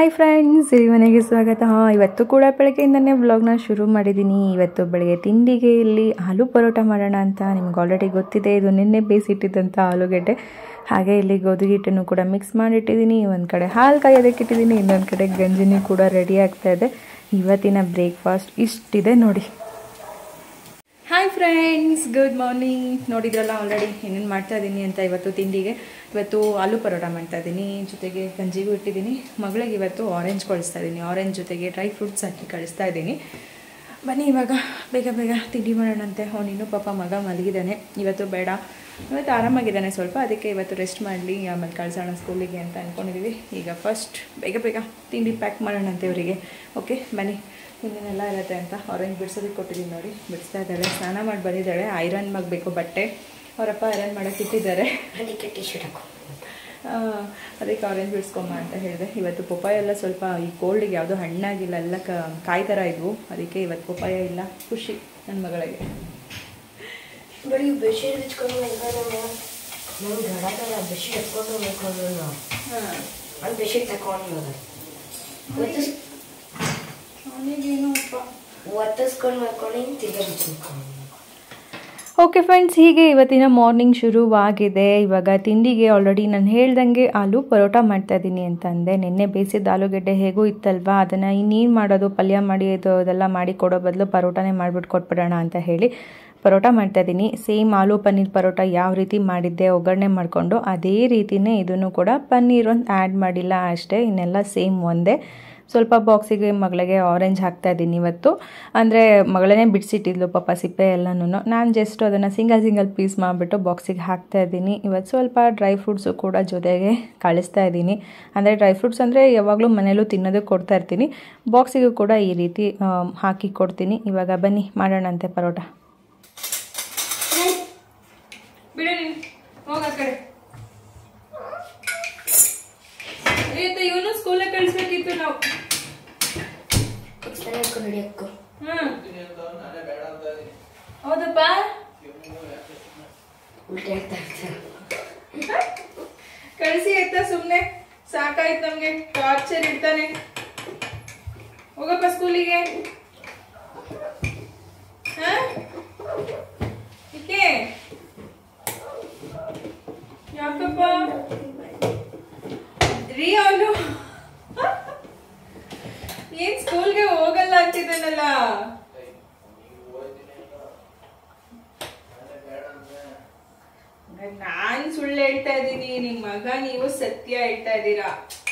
Hi friends ಈ ಮನೆಗೆ ಸ್ವಾಗತ ಹಾಂ ಇವತ್ತು ಕೂಡ ಬೆಳಗ್ಗೆಯಿಂದನೇ ವ್ಲಾಗ್ನ ಶುರು ಮಾಡಿದ್ದೀನಿ ಇವತ್ತು ಬೆಳಗ್ಗೆ ತಿಂಡಿಗೆ ಇಲ್ಲಿ ಆಲೂ ಪರೋಟ ಮಾಡೋಣ ಅಂತ ನಿಮ್ಗೆ ಆಲ್ರೆಡಿ ಗೊತ್ತಿದೆ ಇದು ನಿನ್ನೆ ಬೇಯಿಸಿಟ್ಟಿದ್ದಂಥ ಆಲೂಗೆಡ್ಡೆ ಹಾಗೆ ಇಲ್ಲಿ ಗೋಧಿ ಹಿಟ್ಟನ್ನು ಕೂಡ ಮಿಕ್ಸ್ ಮಾಡಿಟ್ಟಿದ್ದೀನಿ ಒಂದು ಕಡೆ ಹಾಲು ಕಾಯೋದಕ್ಕೆ ಇಟ್ಟಿದ್ದೀನಿ ಇನ್ನೊಂದು ಕಡೆ ಗಂಜಿನಿ ಕೂಡ ರೆಡಿ ಆಗ್ತಾ ಇದೆ ಇವತ್ತಿನ ಬ್ರೇಕ್ಫಾಸ್ಟ್ ಇಷ್ಟಿದೆ ನೋಡಿ ಹಾಯ್ ಫ್ರೆಂಡ್ಸ್ ಗುಡ್ ಮಾರ್ನಿಂಗ್ ನೋಡಿದ್ರಲ್ಲ ಆಲ್ರೆಡಿ ಏನೇನು ಮಾಡ್ತಾ ಇದ್ದೀನಿ ಅಂತ ಇವತ್ತು ತಿಂಡಿಗೆ ಇವತ್ತು ಆಲೂ ಪರೋಟ ಮಾಡ್ತಾ ಇದ್ದೀನಿ ಜೊತೆಗೆ ಗಂಜಿಗೂ ಇಟ್ಟಿದ್ದೀನಿ ಮಗಳಿಗೆ ಇವತ್ತು ಆರೆಂಜ್ ಕಳಿಸ್ತಾ ಇದ್ದೀನಿ ಆರೆಂಜ್ ಜೊತೆಗೆ ಡ್ರೈ ಫ್ರೂಟ್ಸ್ ಹಾಕಿ ಕಳಿಸ್ತಾ ಇದ್ದೀನಿ ಬನ್ನಿ ಇವಾಗ ಬೇಗ ಬೇಗ ತಿಂಡಿ ಮಾಡೋಣಂತೆ ಅವನಿನ್ನೂ ಪಾಪ ಮಗ ಮಲಗಿದ್ದಾನೆ ಇವತ್ತು ಬೇಡ ಇವತ್ತು ಆರಾಮಾಗಿದ್ದಾನೆ ಸ್ವಲ್ಪ ಅದಕ್ಕೆ ಇವತ್ತು ರೆಸ್ಟ್ ಮಾಡಲಿ ಆಮೇಲೆ ಕಳ್ಸೋಣ ಸ್ಕೂಲಿಗೆ ಅಂತ ಅಂದ್ಕೊಂಡಿದ್ದೀವಿ ಈಗ ಫಸ್ಟ್ ಬೇಗ ಬೇಗ ತಿಂಡಿ ಪ್ಯಾಕ್ ಮಾಡೋಣಂತೆ ಇವರಿಗೆ ಓಕೆ ಬನ್ನಿ ಇನ್ನೇನೆಲ್ಲ ಇರುತ್ತೆ ಅಂತ ಆರೆಂಜ್ ಬಿಡ್ಸೋದಕ್ಕೆ ಕೊಟ್ಟಿದ್ದೀನಿ ನೋಡಿ ಬಿಡಿಸ್ತಾ ಇದ್ದಾಳೆ ಸ್ನಾನ ಮಾಡಿ ಬಂದಿದ್ದಾಳೆ ಐರನ್ ಮಾಡಬೇಕು ಬಟ್ಟೆ ಅವರಪ್ಪ ಐರನ್ ಮಾಡೋಕ್ಕೆ ಇಟ್ಟಿದ್ದಾರೆ ಅದಕ್ಕೆ ಟಿ ಶರ್ಟ್ ಹಾಕೋ ಆ, ಅದಕ್ಕೆ ಆರೆಂಜ್ ಬಿಡಿಸ್ಕೊಂಬ ಅಂತ ಹೇಳಿದೆ ಇವತ್ತು ಪಪ್ಪಾಯ ಎಲ್ಲ ಸ್ವಲ್ಪ ಈ ಕೋಲ್ಡಿಗೆ ಯಾವುದೋ ಹಣ್ಣಾಗಿಲ್ಲ ಎಲ್ಲ ಕ ಕಾಯಿ ಥರ ಇದ್ವು ಅದಕ್ಕೆ ಇವತ್ತು ಪಪ್ಪಾಯ ಇಲ್ಲ ಖುಷಿ ನನ್ನ ಮಗಳಿಗೆ ಬರೀ ಬೆಡ್ಶೀಟ್ ಹಚ್ಕೊಂಡು ಮಲ್ಕೊಂಡು ನಂಗೆ ಗಡ ಗಡ ಬೆಡ್ಶೀಟ್ ಹಚ್ಕೊಂಡು ಮಲ್ಕೊಂಡು ನಾವು ಒಂದು ಬೆಡ್ಶೀಟ್ ತಗೊಂಡು ಒತ್ತಿಸ್ ಒತ್ತಿಸ್ಕೊಂಡು ಮಲ್ಕೊಂಡು ತಿರ್ಗಾ ಬಿಚ್ಚಿಕೊಂಡು ಓಕೆ ಫ್ರೆಂಡ್ಸ್ ಹೀಗೆ ಇವತ್ತಿನ ಮಾರ್ನಿಂಗ್ ಶುರುವಾಗಿದೆ ಇವಾಗ ತಿಂಡಿಗೆ ಆಲ್ರೆಡಿ ನಾನು ಹೇಳ್ದಂಗೆ ಆಲೂ ಪರೋಟ ಮಾಡ್ತಾ ಇದ್ದೀನಿ ಅಂತ ಅಂದೆ ನಿನ್ನೆ ಬೇಯಿಸಿದ ಆಲೂಗೆಡ್ಡೆ ಹೇಗೂ ಇತ್ತಲ್ವಾ ಅದನ್ನು ಇನ್ನೇನು ಮಾಡೋದು ಪಲ್ಯ ಮಾಡಿ ಇದು ಅದೆಲ್ಲ ಮಾಡಿ ಕೊಡೋ ಬದಲು ಪರೋಟನೇ ಮಾಡಿಬಿಟ್ಟು ಕೊಟ್ಬಿಡೋಣ ಅಂತ ಹೇಳಿ ಪರೋಟ ಮಾಡ್ತಾ ಇದ್ದೀನಿ ಸೇಮ್ ಆಲೂ ಪನ್ನೀರ್ ಪರೋಟ ಯಾವ ರೀತಿ ಮಾಡಿದ್ದೆ ಒಗ್ಗರಣೆ ಮಾಡಿಕೊಂಡು ಅದೇ ರೀತಿಯೇ ಇದನ್ನು ಕೂಡ ಪನ್ನೀರ್ ಒಂದು ಆ್ಯಡ್ ಮಾಡಿಲ್ಲ ಅಷ್ಟೇ ಇನ್ನೆಲ್ಲ ಸೇಮ್ ಒಂದೇ ಸ್ವಲ್ಪ ಬಾಕ್ಸಿಗೆ ಮಗಳಿಗೆ ಆರೆಂಜ್ ಹಾಕ್ತಾ ಇದ್ದೀನಿ ಇವತ್ತು ಅಂದರೆ ಮಗಳೇ ಬಿಡಿಸಿಟ್ಟಿದ್ಲು ಪಾಪ ಸಿಪ್ಪೆ ಎಲ್ಲನೂ ನಾನು ಜಸ್ಟ್ ಅದನ್ನು ಸಿಂಗಲ್ ಸಿಂಗಲ್ ಪೀಸ್ ಮಾಡಿಬಿಟ್ಟು ಬಾಕ್ಸಿಗೆ ಹಾಕ್ತಾ ಇದ್ದೀನಿ ಇವತ್ತು ಸ್ವಲ್ಪ ಡ್ರೈ ಫ್ರೂಟ್ಸು ಕೂಡ ಜೊತೆಗೆ ಕಳಿಸ್ತಾ ಇದ್ದೀನಿ ಅಂದರೆ ಡ್ರೈ ಫ್ರೂಟ್ಸ್ ಅಂದರೆ ಯಾವಾಗಲೂ ಮನೇಲೂ ತಿನ್ನೋದಕ್ಕೆ ಕೊಡ್ತಾ ಇರ್ತೀನಿ ಬಾಕ್ಸಿಗೂ ಕೂಡ ಈ ರೀತಿ ಆ, ಹಾಕಿ ಕೊಡ್ತೀನಿ ಇವಾಗ ಬನ್ನಿ ಮಾಡೋಣಂತೆ ಪರೋಟ ಬಿಡು ನೀನು ಹೋಗ ಕಡೆ ಇವನು ಸ್ಕೂಲಿಗೆ ಕಳಿಸ್ಬೇಕಿತ್ತು ನಾವು ಹಾಕೊಂಡು ಹಿಡಿಯಕ್ಕೋ ಹ್ಮ್ ಹೌದಪ್ಪ ಉಲ್ಟಿ ಆಗ್ತಾ ಇರ್ತಾರೆ ಕಳಿಸಿ ಆಯ್ತಾ ಸುಮ್ಮನೆ ಸಾಕಾಯ್ತು ನಮ್ಗೆ ಟಾರ್ಚರ್ ಇರ್ತಾನೆ ಹೋಗಪ್ಪ ಸ್ಕೂಲಿಗೆ ಹಾ ಇಕ್ಕೆ ಯಾಕಪ್ಪ ರೀ ಅವನು ಏನ್ ಸ್ಕೂಲ್ಗೆ ಹೋಗಲ್ಲ ಅಂತಿದ್ದಾನಲ್ಲ ನಾನ್ ಸುಳ್ಳು ಹೇಳ್ತಾ ಇದ್ದೀನಿ ನಿಮ್ ಮಗ ನೀವು ಸತ್ಯ ಹೇಳ್ತಾ ಇದ್ದೀರಾ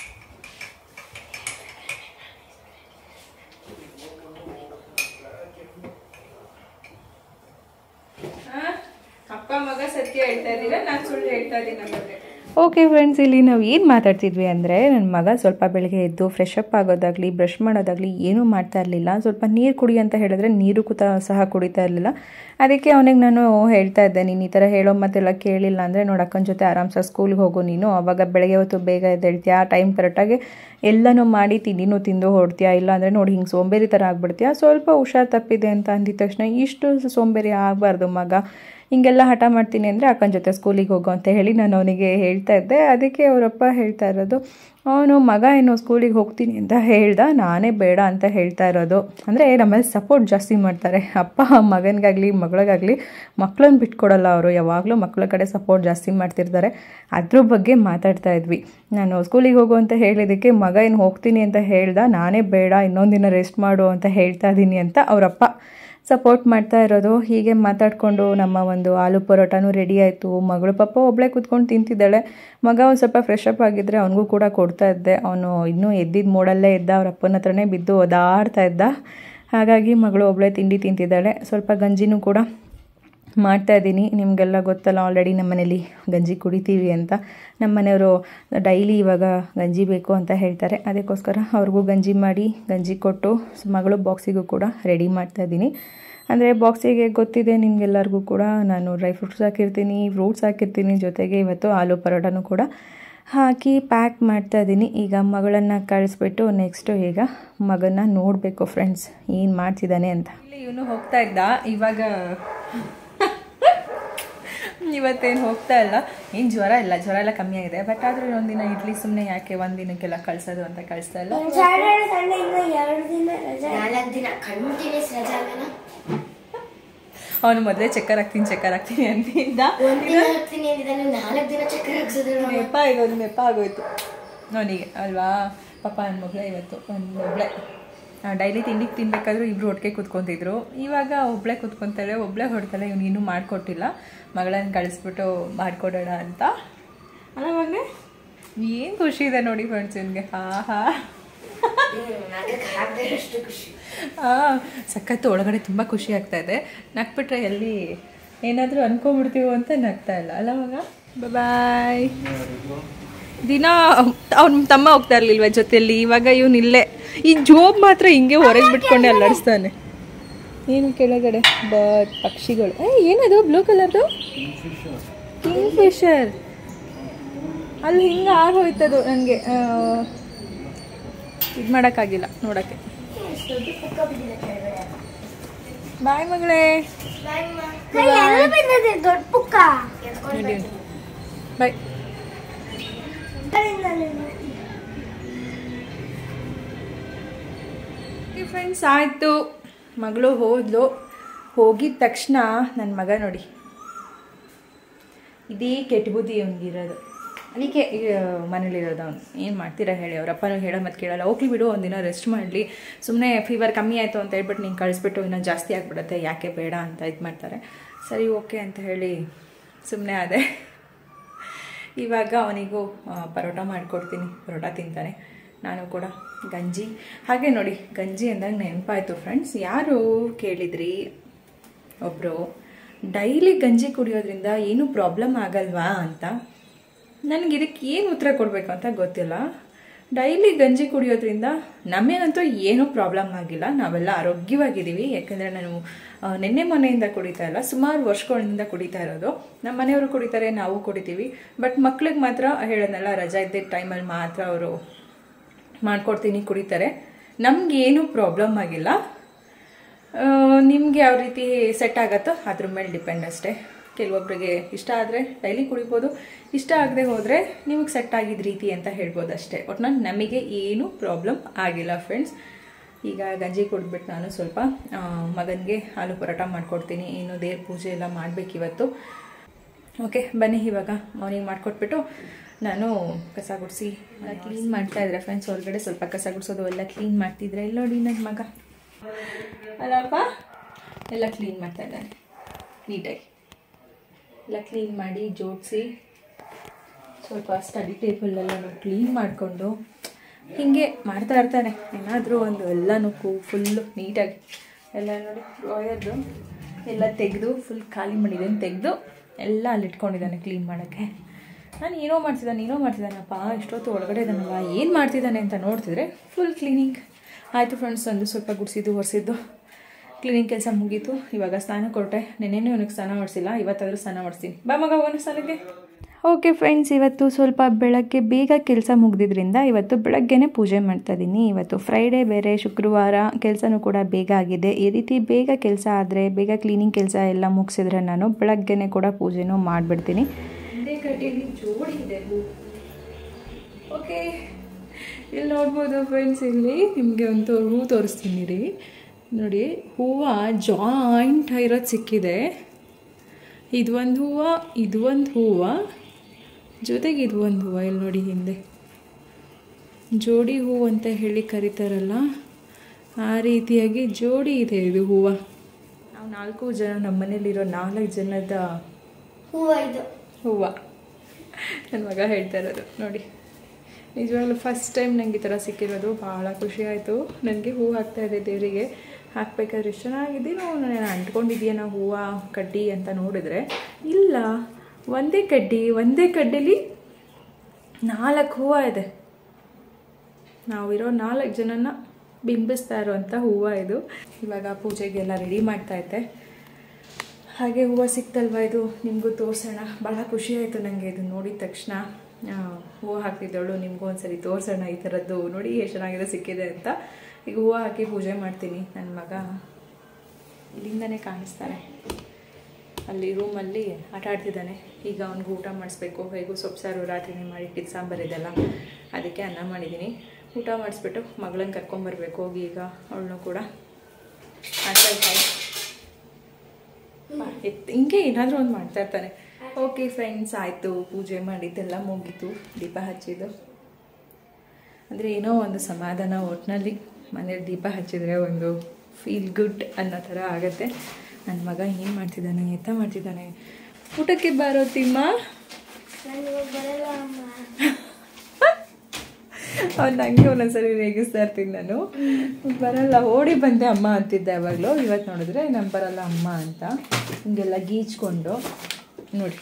ಆ? ಅಪ್ಪ ಮಗ ಸತ್ಯ ಹೇಳ್ತಾ ಇದ್ದೀರಾ ನಾನ್ ಸುಳ್ಳು ಹೇಳ್ತಾ ಇದ್ದೀನಿ ನಮ್ಮ ಬಗ್ಗೆ ಓಕೆ ಫ್ರೆಂಡ್ಸ್ ಇಲ್ಲಿ ನಾವು ಏನು ಮಾತಾಡ್ತಿದ್ವಿ ಅಂದರೆ ನನ್ನ ಮಗ ಸ್ವಲ್ಪ ಬೆಳಗ್ಗೆ ಎದ್ದು ಫ್ರೆಶ್ ಅಪ್ ಆಗೋದಾಗಲಿ ಬ್ರಷ್ ಮಾಡೋದಾಗಲಿ ಏನೂ ಮಾಡ್ತಾ ಇರಲಿಲ್ಲ ಸ್ವಲ್ಪ ನೀರು ಕುಡಿ ಅಂತ ಹೇಳಿದ್ರೆ ನೀರು ಕೂತ ಸಹ ಕುಡಿತಾ ಇರಲಿಲ್ಲ ಅದಕ್ಕೆ ಅವನಿಗೆ ನಾನು ಹೇಳ್ತಾ ಇದ್ದೆ ನೀನು ಈ ಥರ ಹೇಳೋ ಮತ್ತೆಲ್ಲ ಕೇಳಿಲ್ಲ ಅಂದರೆ ನೋಡಿ ಅಕ್ಕನ ಜೊತೆ ಆರಾಮ್ಸ ಸ್ಕೂಲ್ಗೆ ಹೋಗು ನೀನು ಅವಾಗ ಬೆಳಗ್ಗೆ ಹೊತ್ತು ಬೇಗ ಎದ್ದೇಳ್ತೀಯ ಟೈಮ್ ಕರೆಕ್ಟಾಗಿ ಎಲ್ಲನೂ ಮಾಡಿ ತಿಂಡಿನೂ ತಿಂದು ಹೊಡ್ತೀಯಾ ಇಲ್ಲ ಅಂದರೆ ನೋಡಿ ಹಿಂಗೆ ಸೋಂಬೇರಿ ಥರ ಆಗ್ಬಿಡ್ತೀಯಾ ಸ್ವಲ್ಪ ಹುಷಾರು ತಪ್ಪಿದೆ ಅಂತ ಅಂದಿದ ತಕ್ಷಣ ಇಷ್ಟು ಸೋಂಬೇರಿ ಆಗಬಾರ್ದು ಮಗ ಹಿಂಗೆಲ್ಲ ಹಠ ಮಾಡ್ತೀನಿ ಅಂದರೆ ಅಕ್ಕನ ಜೊತೆ ಸ್ಕೂಲಿಗೆ ಹೋಗು ಅಂತ ಹೇಳಿ ನಾನು ಅವನಿಗೆ ಹೇಳ್ತಾ ಇದ್ದೆ ಅದಕ್ಕೆ ಅವರಪ್ಪ ಹೇಳ್ತಾ ಇರೋದು ಅವನು ಮಗ ಏನೋ ಸ್ಕೂಲಿಗೆ ಹೋಗ್ತೀನಿ ಅಂತ ಹೇಳ್ದ ನಾನೇ ಬೇಡ ಅಂತ ಹೇಳ್ತಾ ಇರೋದು ಅಂದರೆ ನಮ್ಮಲ್ಲಿ ಸಪೋರ್ಟ್ ಜಾಸ್ತಿ ಮಾಡ್ತಾರೆ ಅಪ್ಪ ಮಗನಿಗಾಗಲಿ ಮಗಳಿಗಾಗಲಿ ಮಕ್ಕಳನ್ನ ಬಿಟ್ಕೊಡಲ್ಲ ಅವರು ಯಾವಾಗಲೂ ಮಕ್ಕಳ ಕಡೆ ಸಪೋರ್ಟ್ ಜಾಸ್ತಿ ಮಾಡ್ತಿರ್ತಾರೆ ಅದ್ರ ಬಗ್ಗೆ ಮಾತಾಡ್ತಾ ಇದ್ವಿ ನಾನು ಸ್ಕೂಲಿಗೆ ಹೋಗು ಅಂತ ಹೇಳಿದ್ದಕ್ಕೆ ಮಗ ಏನು ಹೋಗ್ತೀನಿ ಅಂತ ಹೇಳ್ದ ನಾನೇ ಬೇಡ ಇನ್ನೊಂದು ದಿನ ರೆಸ್ಟ್ ಮಾಡು ಅಂತ ಹೇಳ್ತಾ ಇದ್ದೀನಿ ಅಂತ ಅವರಪ್ಪ ಸಪೋರ್ಟ್ ಮಾಡ್ತಾ ಇರೋದು ಹೀಗೆ ಮಾತಾಡಿಕೊಂಡು ನಮ್ಮ ಒಂದು ಆಲೂ ಪರೋಟನೂ ರೆಡಿ ಆಯಿತು ಮಗಳು ಪಾಪ ಒಬ್ಬಳೇ ಕೂತ್ಕೊಂಡು ತಿಂತಿದ್ದಾಳೆ ಮಗ ಒಂದು ಸ್ವಲ್ಪ ಫ್ರೆಶ್ ಅಪ್ ಆಗಿದ್ದರೆ ಅವನಿಗೂ ಕೂಡ ಕೊಡ್ತಾ ಇದ್ದೆ ಅವನು ಇನ್ನೂ ಎದ್ದಿದ್ದ ಮೋಡಲ್ಲೇ ಇದ್ದ ಅವ್ರ ಅಪ್ಪನ ಹತ್ರನೇ ಬಿದ್ದು ಒದಾಡ್ತಾ ಇದ್ದ ಹಾಗಾಗಿ ಮಗಳು ಒಬ್ಬಳೇ ತಿಂಡಿ ತಿಂತಿದ್ದಾಳೆ ಸ್ವಲ್ಪ ಗಂಜಿನೂ ಕೂಡ ಮಾಡ್ತಾ ಇದ್ದೀನಿ ನಿಮಗೆಲ್ಲ ಗೊತ್ತಲ್ಲ ಆಲ್ರೆಡಿ ನಮ್ಮ ಮನೇಲಿ ಗಂಜಿ ಕುಡಿತೀವಿ ಅಂತ ನಮ್ಮ ಮನೆಯವರು ಡೈಲಿ ಇವಾಗ ಗಂಜಿ ಬೇಕು ಅಂತ ಹೇಳ್ತಾರೆ ಅದಕ್ಕೋಸ್ಕರ ಅವ್ರಿಗೂ ಗಂಜಿ ಮಾಡಿ ಗಂಜಿ ಕೊಟ್ಟು ಮಗಳು ಬಾಕ್ಸಿಗೂ ಕೂಡ ರೆಡಿ ಮಾಡ್ತಾ ಇದ್ದೀನಿ ಅಂದರೆ ಬಾಕ್ಸಿಗೆ ಗೊತ್ತಿದೆ ನಿಮಗೆಲ್ಲರಿಗೂ ಕೂಡ ನಾನು ಡ್ರೈ ಫ್ರೂಟ್ಸ್ ಹಾಕಿರ್ತೀನಿ ಫ್ರೂಟ್ಸ್ ಹಾಕಿರ್ತೀನಿ ಜೊತೆಗೆ ಇವತ್ತು ಆಲೂ ಪರೋಟನೂ ಕೂಡ ಹಾಕಿ ಪ್ಯಾಕ್ ಮಾಡ್ತಾ ಇದ್ದೀನಿ ಈಗ ಮಗಳನ್ನು ಕಳಿಸ್ಬಿಟ್ಟು ನೆಕ್ಸ್ಟು ಈಗ ಮಗನ ನೋಡಬೇಕು ಫ್ರೆಂಡ್ಸ್ ಏನು ಮಾಡ್ತಿದ್ದಾನೆ ಅಂತ ಇಲ್ಲಿ ಇವನು ಹೋಗ್ತಾ ಇದ್ದ ಇವಾಗ ಇವತ್ತೇನು ಹೋಗ್ತಾ ಇಲ್ಲ ಏನು ಜ್ವರ ಇಲ್ಲ ಜ್ವರ ಎಲ್ಲ ಕಮ್ಮಿ ಆಗಿದೆ ಬಟ್ ಆದರೂ ಒಂದಿನ ಇಡ್ಲಿ ಸುಮ್ಮನೆ ಯಾಕೆ ಒಂದು ದಿನಕ್ಕೆಲ್ಲ ಕಳ್ಸೋದು ಅಂತ ಕಳಿಸ್ತಾ ಇಲ್ಲ ಸ್ಯಾಟರ್ಡೆ ಸಂಡೇ ಇಂದ ಎರಡು ದಿನ ರಜೆ ನಾಲ್ಕು ದಿನ ಕಂಟಿನ್ಯೂಸ್ ರಜೆ ಆಗಲ್ಲ ಅವನು ಮೊದಲೇ ಚಕ್ಕರ್ ಹಾಕ್ತೀನಿ ಚಕ್ಕರ್ ಹಾಕ್ತೀನಿ ಅಂತಿದ್ದ ಒಂದ್ ದಿನ ಹಾಕ್ತೀನಿ ಅಂದಿದ್ದಾನೆ ನಾಲ್ಕು ದಿನ ಚಕ್ರ ಹಾಕ್ಸಿದ್ರೆ ಮೆಪ್ಪ ಆಗೋದು ಮೆಪ್ಪ ಆಗೋಯ್ತು ಅವನಿಗೆ ಅಲ್ವಾ ಪಾಪ ನನ್ನ ಮಗಳೇ ಇವತ್ತು ಒಂದು ಒಬ್ಳೆ ಡೈಲಿ ತಿಂಡಿಗೆ ತಿನ್ಬೇಕಾದ್ರೂ ಇಬ್ರು ಒಟ್ಟಿಗೆ ಕೂತ್ಕೊಂತಿದ್ರು ಇವಾಗ ಒಬ್ಳೆ ಕೂತ್ಕೊಂತಾಳೆ ಒಬ್ಳೆ ಹೊಡ್ತಾಳೆ ಇವ್ನು ಇನ್ನೂ ಮಾಡಿಕೊಟ್ಟಿಲ್ಲ ಮಗಳನ್ನ ಕಳಿಸ್ಬಿಟ್ಟು ಮಾಡಿಕೊಡೋಣ ಅಂತ ಅಲ್ಲ ಮಗನೇ ಏನು ಖುಷಿ ಇದೆ ನೋಡಿ ಫ್ರೆಂಡ್ಸ್ ಇವನಿಗೆ ಹಾ ಹಾ ನಗಕ್ಕೆ ಹಾಕದೆ ಅಷ್ಟು ಖುಷಿ ಹಾಂ ಸಖತ್ತು ಒಳಗಡೆ ತುಂಬ ಖುಷಿ ಆಗ್ತಾ ಇದೆ ನಕ್ಬಿಟ್ರೆ ಎಲ್ಲಿ ಏನಾದರೂ ಅನ್ಕೊಂಬಿಡ್ತೀವೋ ಅಂತ ನಗ್ತಾ ಇಲ್ಲ ಅಲ್ಲ ಮಗ ಬಾಯ್ ದಿನ ಅವ್ನ ತಮ್ಮ ಹೋಗ್ತಾ ಇರ್ಲಿಲ್ವ ಜೊತೆಯಲ್ಲಿ ಇವಾಗ ಇವನು ಇಲ್ಲೇ ಈ ಜೋಬ್ ಮಾತ್ರ ಹಿಂಗೆ ಹೊರಗೆ ಬಿಟ್ಕೊಂಡೆ ಅಲ್ಲಾಡಿಸ್ತಾನೆ ಏನು ಕೆಳಗಡೆ ಬರ್ಡ್ ಪಕ್ಷಿಗಳು ಏ ಏನದು ಬ್ಲೂ ಕಲರ್ದು ಕಿಂಗ್ ಫಿಶರ್ ಅಲ್ಲಿ ಹಿಂಗೆ ಆಗೋಯ್ತದು ನನಗೆ ಇದು ಮಾಡೋಕ್ಕಾಗಿಲ್ಲ ನೋಡೋಕ್ಕೆ ಬಾಯ್ ಮಗಳೇ ದೊಡ್ಡ ಪುಕ್ಕ ಬಾಯ್ ಫ್ರೆಂಡ್ಸ್ ಆಯಿತು ಮಗಳು ಹೋದ್ಲು ಹೋಗಿದ ತಕ್ಷಣ ನನ್ನ ಮಗ ನೋಡಿ ಇದೇ ಕೆಟ್ಟ ಬುದ್ಧಿ ಅವ್ನಿಗಿರೋದು ಅದಕ್ಕೆ ಮನೇಲಿರೋದು ಅವ್ನು ಏನು ಮಾಡ್ತೀರಾ ಹೇಳಿ ಅವರಪ್ಪನೂ ಹೇಳೋ ಮತ್ತೆ ಕೇಳಲ್ಲ ಹೋಗ್ಲಿ ಬಿಡು ಒಂದಿನ ರೆಸ್ಟ್ ಮಾಡಲಿ ಸುಮ್ಮನೆ ಫೀವರ್ ಕಮ್ಮಿ ಆಯಿತು ಅಂತ ಹೇಳ್ಬಿಟ್ಟು ನೀನು ಕಳಿಸ್ಬಿಟ್ಟು ಇನ್ನೂ ಜಾಸ್ತಿ ಆಗಿಬಿಡುತ್ತೆ ಯಾಕೆ ಬೇಡ ಅಂತ ಇದು ಮಾಡ್ತಾರೆ ಸರಿ ಓಕೆ ಅಂತ ಹೇಳಿ ಸುಮ್ಮನೆ ಅದೇ ಇವಾಗ ಅವನಿಗೂ ಆ, ಪರೋಟ ಮಾಡಿಕೊಡ್ತೀನಿ ಪರೋಟ ತಿಂತಾನೆ ನಾನು ಕೂಡ ಗಂಜಿ ಹಾಗೆ ನೋಡಿ ಗಂಜಿ ಅಂದಾಗ ನೆನಪಾಯಿತು ಫ್ರೆಂಡ್ಸ್ ಯಾರು ಕೇಳಿದ್ರಿ ಒಬ್ಬರು ಡೈಲಿ ಗಂಜಿ ಕುಡಿಯೋದ್ರಿಂದ ಏನೂ ಪ್ರಾಬ್ಲಮ್ ಆಗಲ್ವಾ ಅಂತ ನನಗೆ ಇದಕ್ಕೆ ಏನು ಉತ್ತರ ಕೊಡಬೇಕು ಅಂತ ಗೊತ್ತಿಲ್ಲ ಡೈಲಿ ಗಂಜಿ ಕುಡಿಯೋದ್ರಿಂದ ನಮಗಂತೂ ಏನೂ ಪ್ರಾಬ್ಲಮ್ ಆಗಿಲ್ಲ ನಾವೆಲ್ಲ ಆರೋಗ್ಯವಾಗಿದ್ದೀವಿ ಯಾಕಂದರೆ ನಾನು ಆ, ನಿನ್ನೆ ಮೊನ್ನೆಯಿಂದ ಕುಡಿತಾ ಇಲ್ಲ ಸುಮಾರು ವರ್ಷಗಳಿಂದ ಕುಡಿತಾ ಇರೋದು ನಮ್ಮ ಮನೆಯವರು ಕುಡಿತಾರೆ ನಾವು ಕುಡಿತೀವಿ ಬಟ್ ಮಕ್ಳಿಗೆ ಮಾತ್ರ ಹೇಳೋದಲ್ಲ ರಜಾ ಇದ್ದಿದ್ದ ಟೈಮಲ್ಲಿ ಮಾತ್ರ ಅವರು ಮಾಡ್ಕೊಡ್ತೀನಿ ಕುಡಿತಾರೆ ನಮ್ಗೆ ಏನೂ ಪ್ರಾಬ್ಲಮ್ ಆಗಿಲ್ಲ ನಿಮಗೆ ಯಾವ ರೀತಿ ಸೆಟ್ ಆಗತ್ತೋ ಅದ್ರ ಮೇಲೆ ಡಿಪೆಂಡ್ ಅಷ್ಟೇ ಕೆಲವೊಬ್ಬರಿಗೆ ಇಷ್ಟ ಆದರೆ ಡೈಲಿ ಕುಡಿಬೋದು ಇಷ್ಟ ಆಗದೆ ಹೋದರೆ ನಿಮಗೆ ಸೆಟ್ ಆಗಿದ್ದ ರೀತಿ ಅಂತ ಹೇಳ್ಬೋದು ಅಷ್ಟೇ ಒಟ್ನಲ್ಲಿ ನಮಗೆ ಏನೂ ಪ್ರಾಬ್ಲಮ್ ಆಗಿಲ್ಲ ಫ್ರೆಂಡ್ಸ್ ಈಗ ಗಂಜಿ ಕುಡಿದ್ಬಿಟ್ಟು ನಾನು ಸ್ವಲ್ಪ ಮಗನಿಗೆ ಹಾಲು ಪರೋಟ ಮಾಡಿಕೊಡ್ತೀನಿ ಇನ್ನು ದೇವ್ರ ಪೂಜೆ ಎಲ್ಲ ಮಾಡಬೇಕಿವತ್ತು ಓಕೆ ಬನ್ನಿ ಇವಾಗ ಮಾರ್ನಿಂಗ್ ಮಾಡಿಕೊಟ್ಬಿಟ್ಟು ನಾನು ಕಸ ಗುಡಿಸಿ ಕ್ಲೀನ್ ಮಾಡ್ತಾ ಇದ್ರೆ ಫ್ರೆಂಡ್ಸ್ ಹೊರಗಡೆ ಸ್ವಲ್ಪ ಕಸ ಗುಡಿಸೋದು ಎಲ್ಲ ಕ್ಲೀನ್ ಮಾಡ್ತಿದ್ರೆ ಎಲ್ಲ ನೋಡಿ ನನ್ನ ಮಗ ಅಲ್ಲಪ್ಪ ಎಲ್ಲ ಕ್ಲೀನ್ ಮಾಡ್ತಾ ಇದ್ದಾನೆ ನೀಟಾಗಿ ಎಲ್ಲ ಕ್ಲೀನ್ ಮಾಡಿ ಜೋಡಿಸಿ ಸ್ವಲ್ಪ ಸ್ಟಡಿ ಟೇಬಲ್ಲೆಲ್ಲ ಕ್ಲೀನ್ ಮಾಡಿಕೊಂಡು ಹೀಗೆ ಮಾಡ್ತಾ ಇರ್ತಾನೆ ಏನಾದರೂ ಒಂದು ಎಲ್ಲನೂ ಕೂ ಫುಲ್ಲು ನೀಟಾಗಿ ಎಲ್ಲ ನೋಡಿ ಡ್ರಾಯರ್ದು ಎಲ್ಲ ತೆಗೆದು ಫುಲ್ ಖಾಲಿ ಮಾಡಿದ್ದೇನೆ ತೆಗೆದು ಎಲ್ಲ ಅಲ್ಲಿ ಇಟ್ಕೊಂಡಿದ್ದಾನೆ ಕ್ಲೀನ್ ಮಾಡೋಕ್ಕೆ ನಾನು ಏನೋ ಮಾಡ್ತಿದ್ದಾನೆ ಏನೋ ಮಾಡ್ತಿದ್ದಾನಪ್ಪ ಇಷ್ಟೊತ್ತು ಒಳಗಡೆ ಇದ್ದಾನಲ್ಲ ಏನು ಮಾಡ್ತಿದ್ದಾನೆ ಅಂತ ನೋಡ್ತಿದ್ರೆ ಫುಲ್ ಕ್ಲೀನಿಂಗ್ ಆಯಿತು ಫ್ರೆಂಡ್ಸ್ ಒಂದು ಸ್ವಲ್ಪ ಗುಡಿಸಿದ್ದು ಒರೆಸಿದ್ದು ಕ್ಲೀನಿಂಗ್ ಕೆಲಸ ಮುಗೀತು ಇವಾಗ ಸ್ನಾನ ಕೊಟ್ಟೆ ನೆನ್ನೆನೂ ಇವನಿಗೆ ಸ್ನಾನ ಮಾಡಿಸಿಲ್ಲ ಇವತ್ತಾದರೂ ಸ್ನಾನ ಮಾಡಿಸ್ತೀನಿ ಬಾ ಮಗ ಹೋಗೋಣ ಸ್ನಾನಕ್ಕೆ ಓಕೆ ಫ್ರೆಂಡ್ಸ್ ಇವತ್ತು ಸ್ವಲ್ಪ ಬೆಳಗ್ಗೆ ಬೇಗ ಕೆಲಸ ಮುಗ್ದಿದ್ರಿಂದ ಇವತ್ತು ಬೆಳಗ್ಗೆನೇ ಪೂಜೆ ಮಾಡ್ತಾ ಇದ್ದೀನಿ ಇವತ್ತು ಫ್ರೈಡೇ ಬೇರೆ ಶುಕ್ರವಾರ ಕೆಲಸನೂ ಕೂಡ ಬೇಗ ಆಗಿದೆ ಈ ರೀತಿ ಬೇಗ ಕೆಲಸ ಆದರೆ ಬೇಗ ಕ್ಲೀನಿಂಗ್ ಕೆಲಸ ಎಲ್ಲ ಮುಗಿಸಿದ್ರೆ ನಾನು ಬೆಳಗ್ಗೆನೇ ಕೂಡ ಪೂಜೆನೂ ಮಾಡಿಬಿಡ್ತೀನಿ ಒಂದೇ ಕಡ್ಡಿಯಲ್ಲಿ ಜೋಡಿ ಇದೆ ಓಕೆ ಇಲ್ಲಿ ನೋಡ್ಬೋದು ಫ್ರೆಂಡ್ಸ್ ಇಲ್ಲಿ ನಿಮಗೆ ಒಂದು ಹೂ ತೋರಿಸ್ತೀನಿ ರೀ ನೋಡಿ ಹೂವು ಜಾಯಿಂಟ್ ಇರೋದು ಸಿಕ್ಕಿದೆ ಇದು ಒಂದು ಹೂವು ಇದು ಒಂದು ಹೂವು ಜೊತೆಗೆ ಇದು ಒಂದು ಹೂವು ಇಲ್ಲಿ ನೋಡಿ ಹಿಂದೆ ಜೋಡಿ ಹೂವು ಅಂತ ಹೇಳಿ ಕರೀತಾರಲ್ಲ ಆ ರೀತಿಯಾಗಿ ಜೋಡಿ ಇದೆ ಇದು ಹೂವು ನಾವು ನಾಲ್ಕು ಜನ ನಮ್ಮ ಮನೇಲಿರೋ ನಾಲ್ಕು ಜನದ ಹೂವು ಇದು ಹೂವು ನನ್ನ ಮಗ ಹೇಳ್ತಾ ಇರೋದು ನೋಡಿ ನಿಜವಾಗ್ಲೂ ಫಸ್ಟ್ ಟೈಮ್ ನನಗೆ ಈ ಥರ ಸಿಕ್ಕಿರೋದು ಭಾಳ ಖುಷಿ ಆಯಿತು ನನಗೆ ಹೂವು ಹಾಕ್ತಾ ಇದೆ ದೇವರಿಗೆ ಹಾಕ್ಬೇಕಾದ್ರೆ ಎಷ್ಟು ಚೆನ್ನಾಗಿದ್ದೀನೋ ನಾನು ಅಂಟ್ಕೊಂಡಿದ್ದೀನೋ ಹೂವು ಕಡ್ಡಿ ಅಂತ ನೋಡಿದ್ರೆ ಇಲ್ಲ ಒಂದೇ ಕಡ್ಡಿ ಒಂದೇ ಕಡ್ಡಿಲಿ ನಾಲ್ಕು ಹೂವು ಇದೆ ನಾವಿರೋ ನಾಲ್ಕು ಜನನ ಬಿಂಬಿಸ್ತಾ ಇರೋವಂಥ ಹೂವು ಇದು ಇವಾಗ ಪೂಜೆಗೆಲ್ಲ ರೆಡಿ ಮಾಡ್ತಾ ಇದ್ದೆ ಹಾಗೆ ಹೂವು ಸಿಕ್ತಲ್ವ ಇದು ನಿಮಗೂ ತೋರಿಸೋಣ ಭಾಳ ಖುಷಿ ಆಯಿತು ನನಗೆ ಇದು ನೋಡಿದ ತಕ್ಷಣ ಆ, ಹೂವು ಹಾಕ್ತಿದ್ದವಳು ನಿಮಗೂ ಒಂದ್ಸರಿ ತೋರಿಸೋಣ ಈ ಥರದ್ದು ನೋಡಿ ಎಷ್ಟು ಚೆನ್ನಾಗಿದೆ ಸಿಕ್ಕಿದೆ ಅಂತ ಈಗ ಹೂವು ಹಾಕಿ ಪೂಜೆ ಮಾಡ್ತೀನಿ ನನ್ನ ಮಗ ಇಲ್ಲಿಂದನೇ ಕಾಣಿಸ್ತಾರೆ ಅಲ್ಲಿ ರೂಮಲ್ಲಿ ಆಟ ಆಡ್ತಿದ್ದಾನೆ ಈಗ ಅವ್ನಿಗೆ ಊಟ ಮಾಡಿಸ್ಬೇಕು ಹೇಗೂ ಸೊಪ್ಪು ಸಾರು ರಾತ್ರಿನೇ ಮಾಡಿಟ್ಟಿದ್ದು ಸಾಂಬಾರು ಇದೆಲ್ಲ ಅದಕ್ಕೆ ಅನ್ನ ಮಾಡಿದ್ದೀನಿ ಊಟ ಮಾಡಿಸ್ಬಿಟ್ಟು ಮಗಳನ್ನ ಕರ್ಕೊಂಬರ್ಬೇಕು ಹೋಗಿ ಈಗ ಅವಳನ್ನು ಕೂಡ ಆಚೆ ಕಾಯಿ ಎತ್ ಹಿಂಗೆ ಏನಾದರೂ ಒಂದು ಮಾಡ್ತಾ ಇರ್ತಾನೆ ಓಕೆ ಫ್ರೆಂಡ್ಸ್ ಆಯಿತು ಪೂಜೆ ಮಾಡಿದ್ದೆಲ್ಲ ಮುಗೀತು ದೀಪ ಹಚ್ಚಿದ್ದು ಅಂದರೆ ಏನೋ ಒಂದು ಸಮಾಧಾನ ಒಟ್ಟಿನಲ್ಲಿ ಮನೇಲಿ ದೀಪ ಹಚ್ಚಿದರೆ ಒಂದು ಫೀಲ್ ಗುಡ್ ಅನ್ನೋ ಥರ ಆಗುತ್ತೆ ನನ್ನ ಮಗ ಏನು ಮಾಡ್ತಿದ್ದಾನೆ ಎತ್ತ ಮಾಡ್ತಿದ್ದಾನೆ ಊಟಕ್ಕೆ ಬರೋ ತಿಮ್ಮ ನಾನು ಬರಲ್ಲ ಅಮ್ಮ ಅವ್ನು ನನಗೆ ಒಂದೊಂದ್ಸರಿ ರೇಗಿಸ್ತಾ ಇರ್ತೀನಿ ನಾನು ಬರಲ್ಲ ಓಡಿ ಬಂದೆ ಅಮ್ಮ ಅಂತಿದ್ದೆ ಯಾವಾಗಲೂ ಇವತ್ತು ನೋಡಿದ್ರೆ ನಾನು ಬರಲ್ಲ ಅಮ್ಮ ಅಂತ ಹಿಂಗೆಲ್ಲ ಗೀಚ್ಕೊಂಡು ನೋಡಿ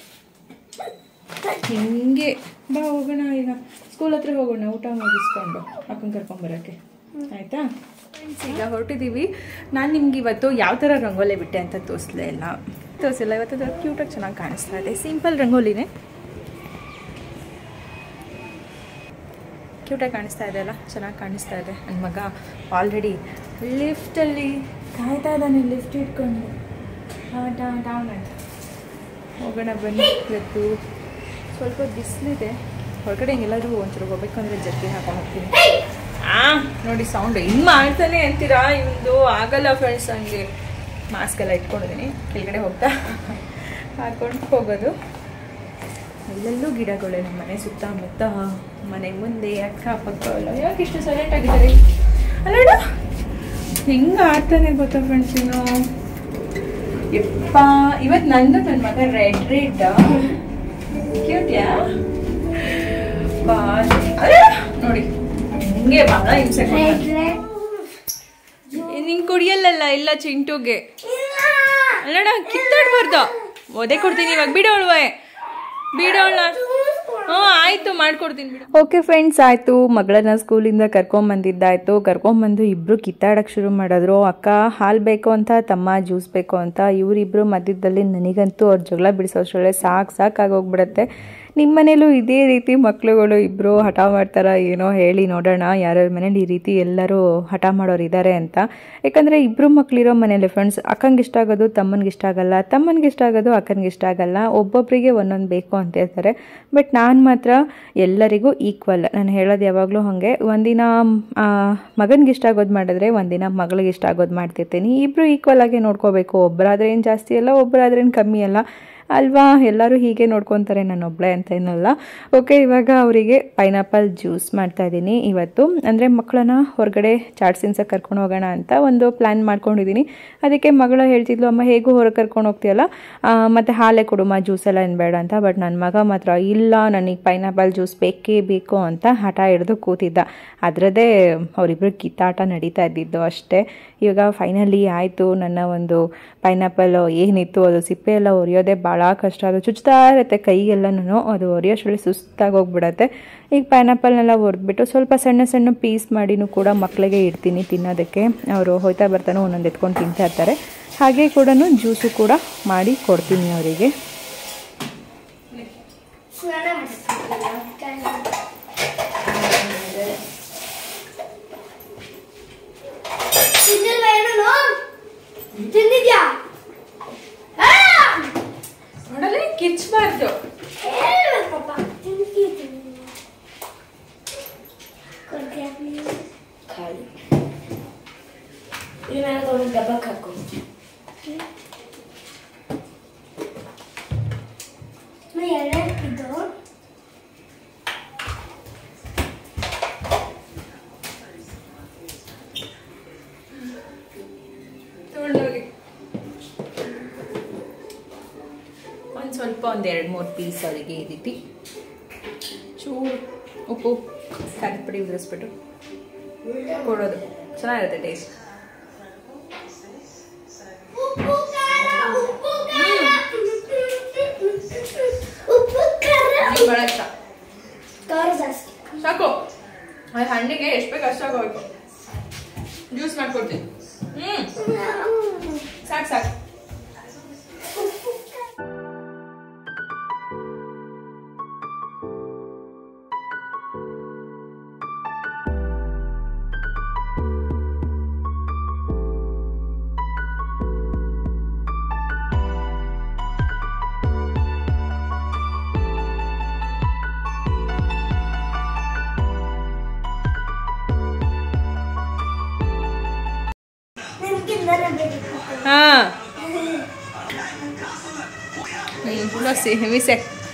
ಹಿಂಗೆ ಬಾ ಹೋಗೋಣ ಈಗ ಸ್ಕೂಲ್ ಹತ್ರ ಹೋಗೋಣ ಊಟ ಮುಗಿಸ್ಕೊಂಡು ಅಕ್ಕನ ಕರ್ಕೊಂಬರೋಕ್ಕೆ ಆಯಿತಾ ಫ್ರೆಂಡ್ಸ್ ಈಗ ಹೊರಟಿದ್ದೀವಿ ನಾನು ನಿಮ್ಗೆ ಇವತ್ತು ಯಾವ ಥರ ರಂಗೋಲಿ ಬಿಟ್ಟೆ ಅಂತ ತೋರಿಸ್ಲೇ ಇಲ್ಲ ತೋರಿಸಿಲ್ಲ ಇವತ್ತು ಅದು ಕ್ಯೂಟಾಗಿ ಚೆನ್ನಾಗಿ ಕಾಣಿಸ್ತಾ ಇದೆ ಸಿಂಪಲ್ ರಂಗೋಲಿನೇ ಕ್ಯೂಟಾಗಿ ಕಾಣಿಸ್ತಾ ಇದೆ ಅಲ್ಲ ಚೆನ್ನಾಗಿ ಕಾಣಿಸ್ತಾ ಇದೆ ನನ್ನ ಮಗ ಆಲ್ರೆಡಿ ಲಿಫ್ಟಲ್ಲಿ ಕಾಯ್ತಾ ಇದ್ದಾನೆ ಲಿಫ್ಟ್ ಇಟ್ಕೊಂಡು ಡೌನ್ ಅಂತ ಹೋಗೋಣ ಬನ್ನಿ ಇವತ್ತು ಸ್ವಲ್ಪ ಬಿಸಿಲಿದೆ ಹೊರಗಡೆ ಎಲ್ಲಾದರೂ ಒಂಚೂರು ಹೋಗ್ಬೇಕು ಅಂದರೆ ಜರ್ಕಿ ಹಾಕೊಂಡು ಹೋಗ್ತೀನಿ ಆ ನೋಡಿ ಸೌಂಡ್ ಹಿಂಗೆ ಮಾಡ್ತಾನೆ ಅಂತೀರಾ ಇವಂದು ಆಗಲ್ಲ ಫ್ರೆಂಡ್ಸ್ ಹಂಗೆ ಮಾಸ್ಕ್ ಎಲ್ಲ ಇಟ್ಕೊಂಡಿದ್ದೀನಿ ಕೆಳಗಡೆ ಹೋಗ್ತಾ ಹಾಕೊಂಡು ಹೋಗೋದು ಎಲ್ಲೆಲ್ಲೂ ಗಿಡಗಳೇ ನಮ್ಮ ಮನೆ ಸುತ್ತಮುತ್ತ ಮನೆ ಮುಂದೆ ಅಕ್ಕಪಕ್ಕ ಎಲ್ಲ ಯಾಕೆ ಇಷ್ಟು ಸೈಲೆಂಟ್ ಆಗಿದ್ದಾರೆ ಅಲ್ಲಡ ಹೆಂಗೆ ಆಡ್ತಾನೆ ಗೊತ್ತಾ ಫ್ರೆಂಡ್ಸ್ ಇನ್ನು ಯಪ್ಪ ಇವತ್ತು ನಂದು ನನ್ನ ಮಗ ರೆಡ್ ರೆಡ್ ಕ್ಯೂಟ್ಯಾ ಬಾ ಅರೆ, ನೋಡಿ ಹಿಂಗೆ ಬಹಳ ಹಿಂಸೆ ಕೊಡ್ತಾನೆ. ಏ, ನಿಂಗ್ ಕುಡಿಯಲ್ಲಲ್ಲ ಇಲ್ಲ ಚಿಂಟುಗೆ ಅಲ್ಲಡ ಕಿತ್ತಾಡ್ಬಾರ್ದು ಓದೇ ಕೊಡ್ತೀನಿ ಇವಾಗ ಬಿಡೋಳ್ವೆ ಬಿಡೋಳ ಹ್ಞೂ ಆಯ್ತು ಮಾಡ್ಕೊಡ್ತೀನಿ ಬಿಡು ಓಕೆ ಫ್ರೆಂಡ್ಸ್ ಆಯಿತು ಮಗಳನ್ನ ಸ್ಕೂಲಿಂದ ಕರ್ಕೊಂಬಂದಿದ್ದಾಯ್ತು ಕರ್ಕೊಂಬಂದು ಇಬ್ಬರು ಕಿತ್ತಾಡಕ್ಕೆ ಶುರು ಮಾಡಿದ್ರು ಅಕ್ಕ ಹಾಲು ಬೇಕು ಅಂತ ತಮ್ಮ ಜ್ಯೂಸ್ ಬೇಕು ಅಂತ ಇವರಿಬ್ಬರು ಮಧ್ಯದಲ್ಲಿ ನನಗಂತೂ ಅವ್ರ ಜಗಳ ಬಿಡಿಸೋಷ್ರೊಳಗೆ ಸಾಕು ಸಾಕಾಗೋಗ್ಬಿಡತ್ತೆ ನಿಮ್ಮ ಮನೇಲೂ ಇದೇ ರೀತಿ ಮಕ್ಳುಗಳು ಇಬ್ಬರು ಹಠ ಮಾಡ್ತಾರ ಏನೋ ಹೇಳಿ ನೋಡೋಣ ಯಾರ್ಯಾರ ಮನೇಲಿ ಈ ರೀತಿ ಎಲ್ಲರೂ ಹಠ ಮಾಡೋರು ಇದ್ದಾರೆ ಅಂತ ಯಾಕಂದರೆ ಇಬ್ಬರು ಮಕ್ಳಿರೋ ಮನೇಲಿ ಫ್ರೆಂಡ್ಸ್ ಅಕ್ಕಂಗೆ ಇಷ್ಟ ಆಗೋದು ತಮ್ಮನಿಗೆ ಇಷ್ಟ ಆಗಲ್ಲ ತಮ್ಮನಿಗೆ ಇಷ್ಟ ಆಗೋದು ಅಕ್ಕನಿಗೆ ಇಷ್ಟ ಆಗಲ್ಲ ಒಬ್ಬೊಬ್ಬರಿಗೆ ಒಂದೊಂದು ಬೇಕು ಅಂತ ಹೇಳ್ತಾರೆ ಬಟ್ ನಾನು ಮಾತ್ರ ಎಲ್ಲರಿಗೂ ಈಕ್ವಲ್ ನಾನು ಹೇಳೋದು ಯಾವಾಗಲೂ ಹಾಗೆ ಒಂದಿನ ಮಗನಿಗೆ ಇಷ್ಟ ಆಗೋದು ಮಾಡಿದ್ರೆ ಒಂದಿನ ಮಗಳಿಗೆ ಇಷ್ಟ ಆಗೋದು ಮಾಡ್ತಿರ್ತೀನಿ ಇಬ್ಬರು ಈಕ್ವಲ್ ಆಗಿ ನೋಡ್ಕೋಬೇಕು ಒಬ್ಬರಾದ್ರೆ ಏನು ಜಾಸ್ತಿ ಅಲ್ಲ ಒಬ್ಬರಾದ್ರೆ ಏನು ಕಮ್ಮಿ ಅಲ್ಲ ಅಲ್ವಾ ಎಲ್ಲರೂ ಹೀಗೆ ನೋಡ್ಕೊತಾರೆ ನಾನು ಒಬ್ಬಳೇ ಅಂತ ಏನಲ್ಲ ಓಕೆ ಇವಾಗ ಅವರಿಗೆ ಪೈನಾಪಲ್ ಜ್ಯೂಸ್ ಮಾಡ್ತಾ ಇದ್ದೀನಿ ಇವತ್ತು ಅಂದರೆ ಮಕ್ಕಳನ್ನ ಹೊರಗಡೆ ಚಾಟ್ ಸಿನ್ಸಕ್ಕೆ ಕರ್ಕೊಂಡು ಹೋಗೋಣ ಅಂತ ಒಂದು ಪ್ಲ್ಯಾನ್ ಮಾಡ್ಕೊಂಡಿದ್ದೀನಿ ಅದಕ್ಕೆ ಮಗಳು ಹೇಳ್ತಿದ್ಲು ಅಮ್ಮ ಹೇಗೂ ಹೊರಗೆ ಕರ್ಕೊಂಡು ಹೋಗ್ತೀಯಲ್ಲ ಆ, ಮತ್ತೆ ಹಾಲೇ ಕೊಡುಮ ಜ್ಯೂಸ್ ಎಲ್ಲ ಏನು ಬೇಡ ಅಂತ ಬಟ್ ನನ್ನ ಮಗ ಮಾತ್ರ ಇಲ್ಲ ನನಗೆ ಪೈನಾಪಲ್ ಜ್ಯೂಸ್ ಬೇಕೇ ಬೇಕು ಅಂತ ಹಠ ಹಿಡಿದು ಕೂತಿದ್ದ ಅದರದ್ದೇ ಅವರಿಬ್ಬರು ಕಿತ್ತಾಟ ನಡೀತಾ ಇದ್ದಿದ್ದು ಅಷ್ಟೇ ಇವಾಗ ಫೈನಲಿ ಆಯಿತು ನನ್ನ ಒಂದು ಪೈನಾಪಲ್ ಏನಿತ್ತು ಅದು ಸಿಪ್ಪೆ ಎಲ್ಲ ಒರೆಯೋದೇ ಭಾಳ ಕಷ್ಟ ಅದು ಚುಚ್ತಾ ಇರುತ್ತೆ ಕೈಗೆಲ್ಲನೂ ಅದು ಒರೆಯೋಷ್ಟರಲ್ಲಿ ಸುಸ್ತಾಗಿ ಹೋಗ್ಬಿಡತ್ತೆ ಈಗ ಪೈನಾಪಲ್ನೆಲ್ಲ ಒರೆದ್ಬಿಟ್ಟು ಸ್ವಲ್ಪ ಸಣ್ಣ ಸಣ್ಣ ಪೀಸ್ ಮಾಡಿನೂ ಕೂಡ ಮಕ್ಕಳಿಗೆ ಇಡ್ತೀನಿ ತಿನ್ನೋದಕ್ಕೆ ಅವರು ಹೋಯ್ತಾ ಬರ್ತಾನೋ ಒಂದೊಂದು ಎತ್ಕೊಂಡು ತಿಂತಾ ಇರ್ತಾರೆ ಹಾಗೆ ಕೂಡ ಜ್ಯೂಸು ಕೂಡ ಮಾಡಿ ಕೊಡ್ತೀನಿ ಅವರಿಗೆ ಸ್ನಾನ ಮಾಡಿಸ್ತೀನಿ ತಿಂದಿಲ್ವ ಏನೂ ತಿಂದಿದ್ಯಾ ಆ! ನೋಡಲೇ ಕಿಚ್ಚಬಾರ್ದು ಹೇಳ್ಬೇಕಪ್ಪ ತಿಂದಿದ್ದೀನಿ ಕೊಡ್ತೀಯಾ please? ಖಾಲಿ ಏನಾದ್ರು ಒಂದು ಡಬ್ಬಕ್ಕೆ ಹಾಕು ನಾ ಎರಡೇ ಇದು ತಗೊಂಡೋಗಿ ಒಂದು ಸ್ವಲ್ಪ ಒಂದು ಎರಡು ಮೂರು ಪೀಸ್ ಅವರಿಗೆ ಈ ರೀತಿ ಚೂರು ಉಪ್ಪು ಖಾರದ ಪುಡಿ ಉದುರಿಸ್ಬಿಟ್ಟು ಕೊಡೋದು ಚೆನ್ನಾಗಿರುತ್ತೆ ಟೇಸ್ಟ್ ಉಪ್ಪು ಖಾರ ಉಪ್ಪು ಖಾರ ಉಪ್ಪು ಖಾರ ಭಾಳ ಇಷ್ಟ ಖಾರ ಜಾಸ್ತಿ ಸಾಕು ಅದು ಹಣ್ಣಿಗೆ ಎಷ್ಟು ಬೇಕು ಅಷ್ಟು ಹಾಕೋಬೇಕು ಜ್ಯೂಸ್ ಮಾಡ್ಕೊಡ್ತೀನಿ ಹ್ಞೂ ಸಾಕು ಸಾಕು ಹ್ಞೂ ಮೀಸೆ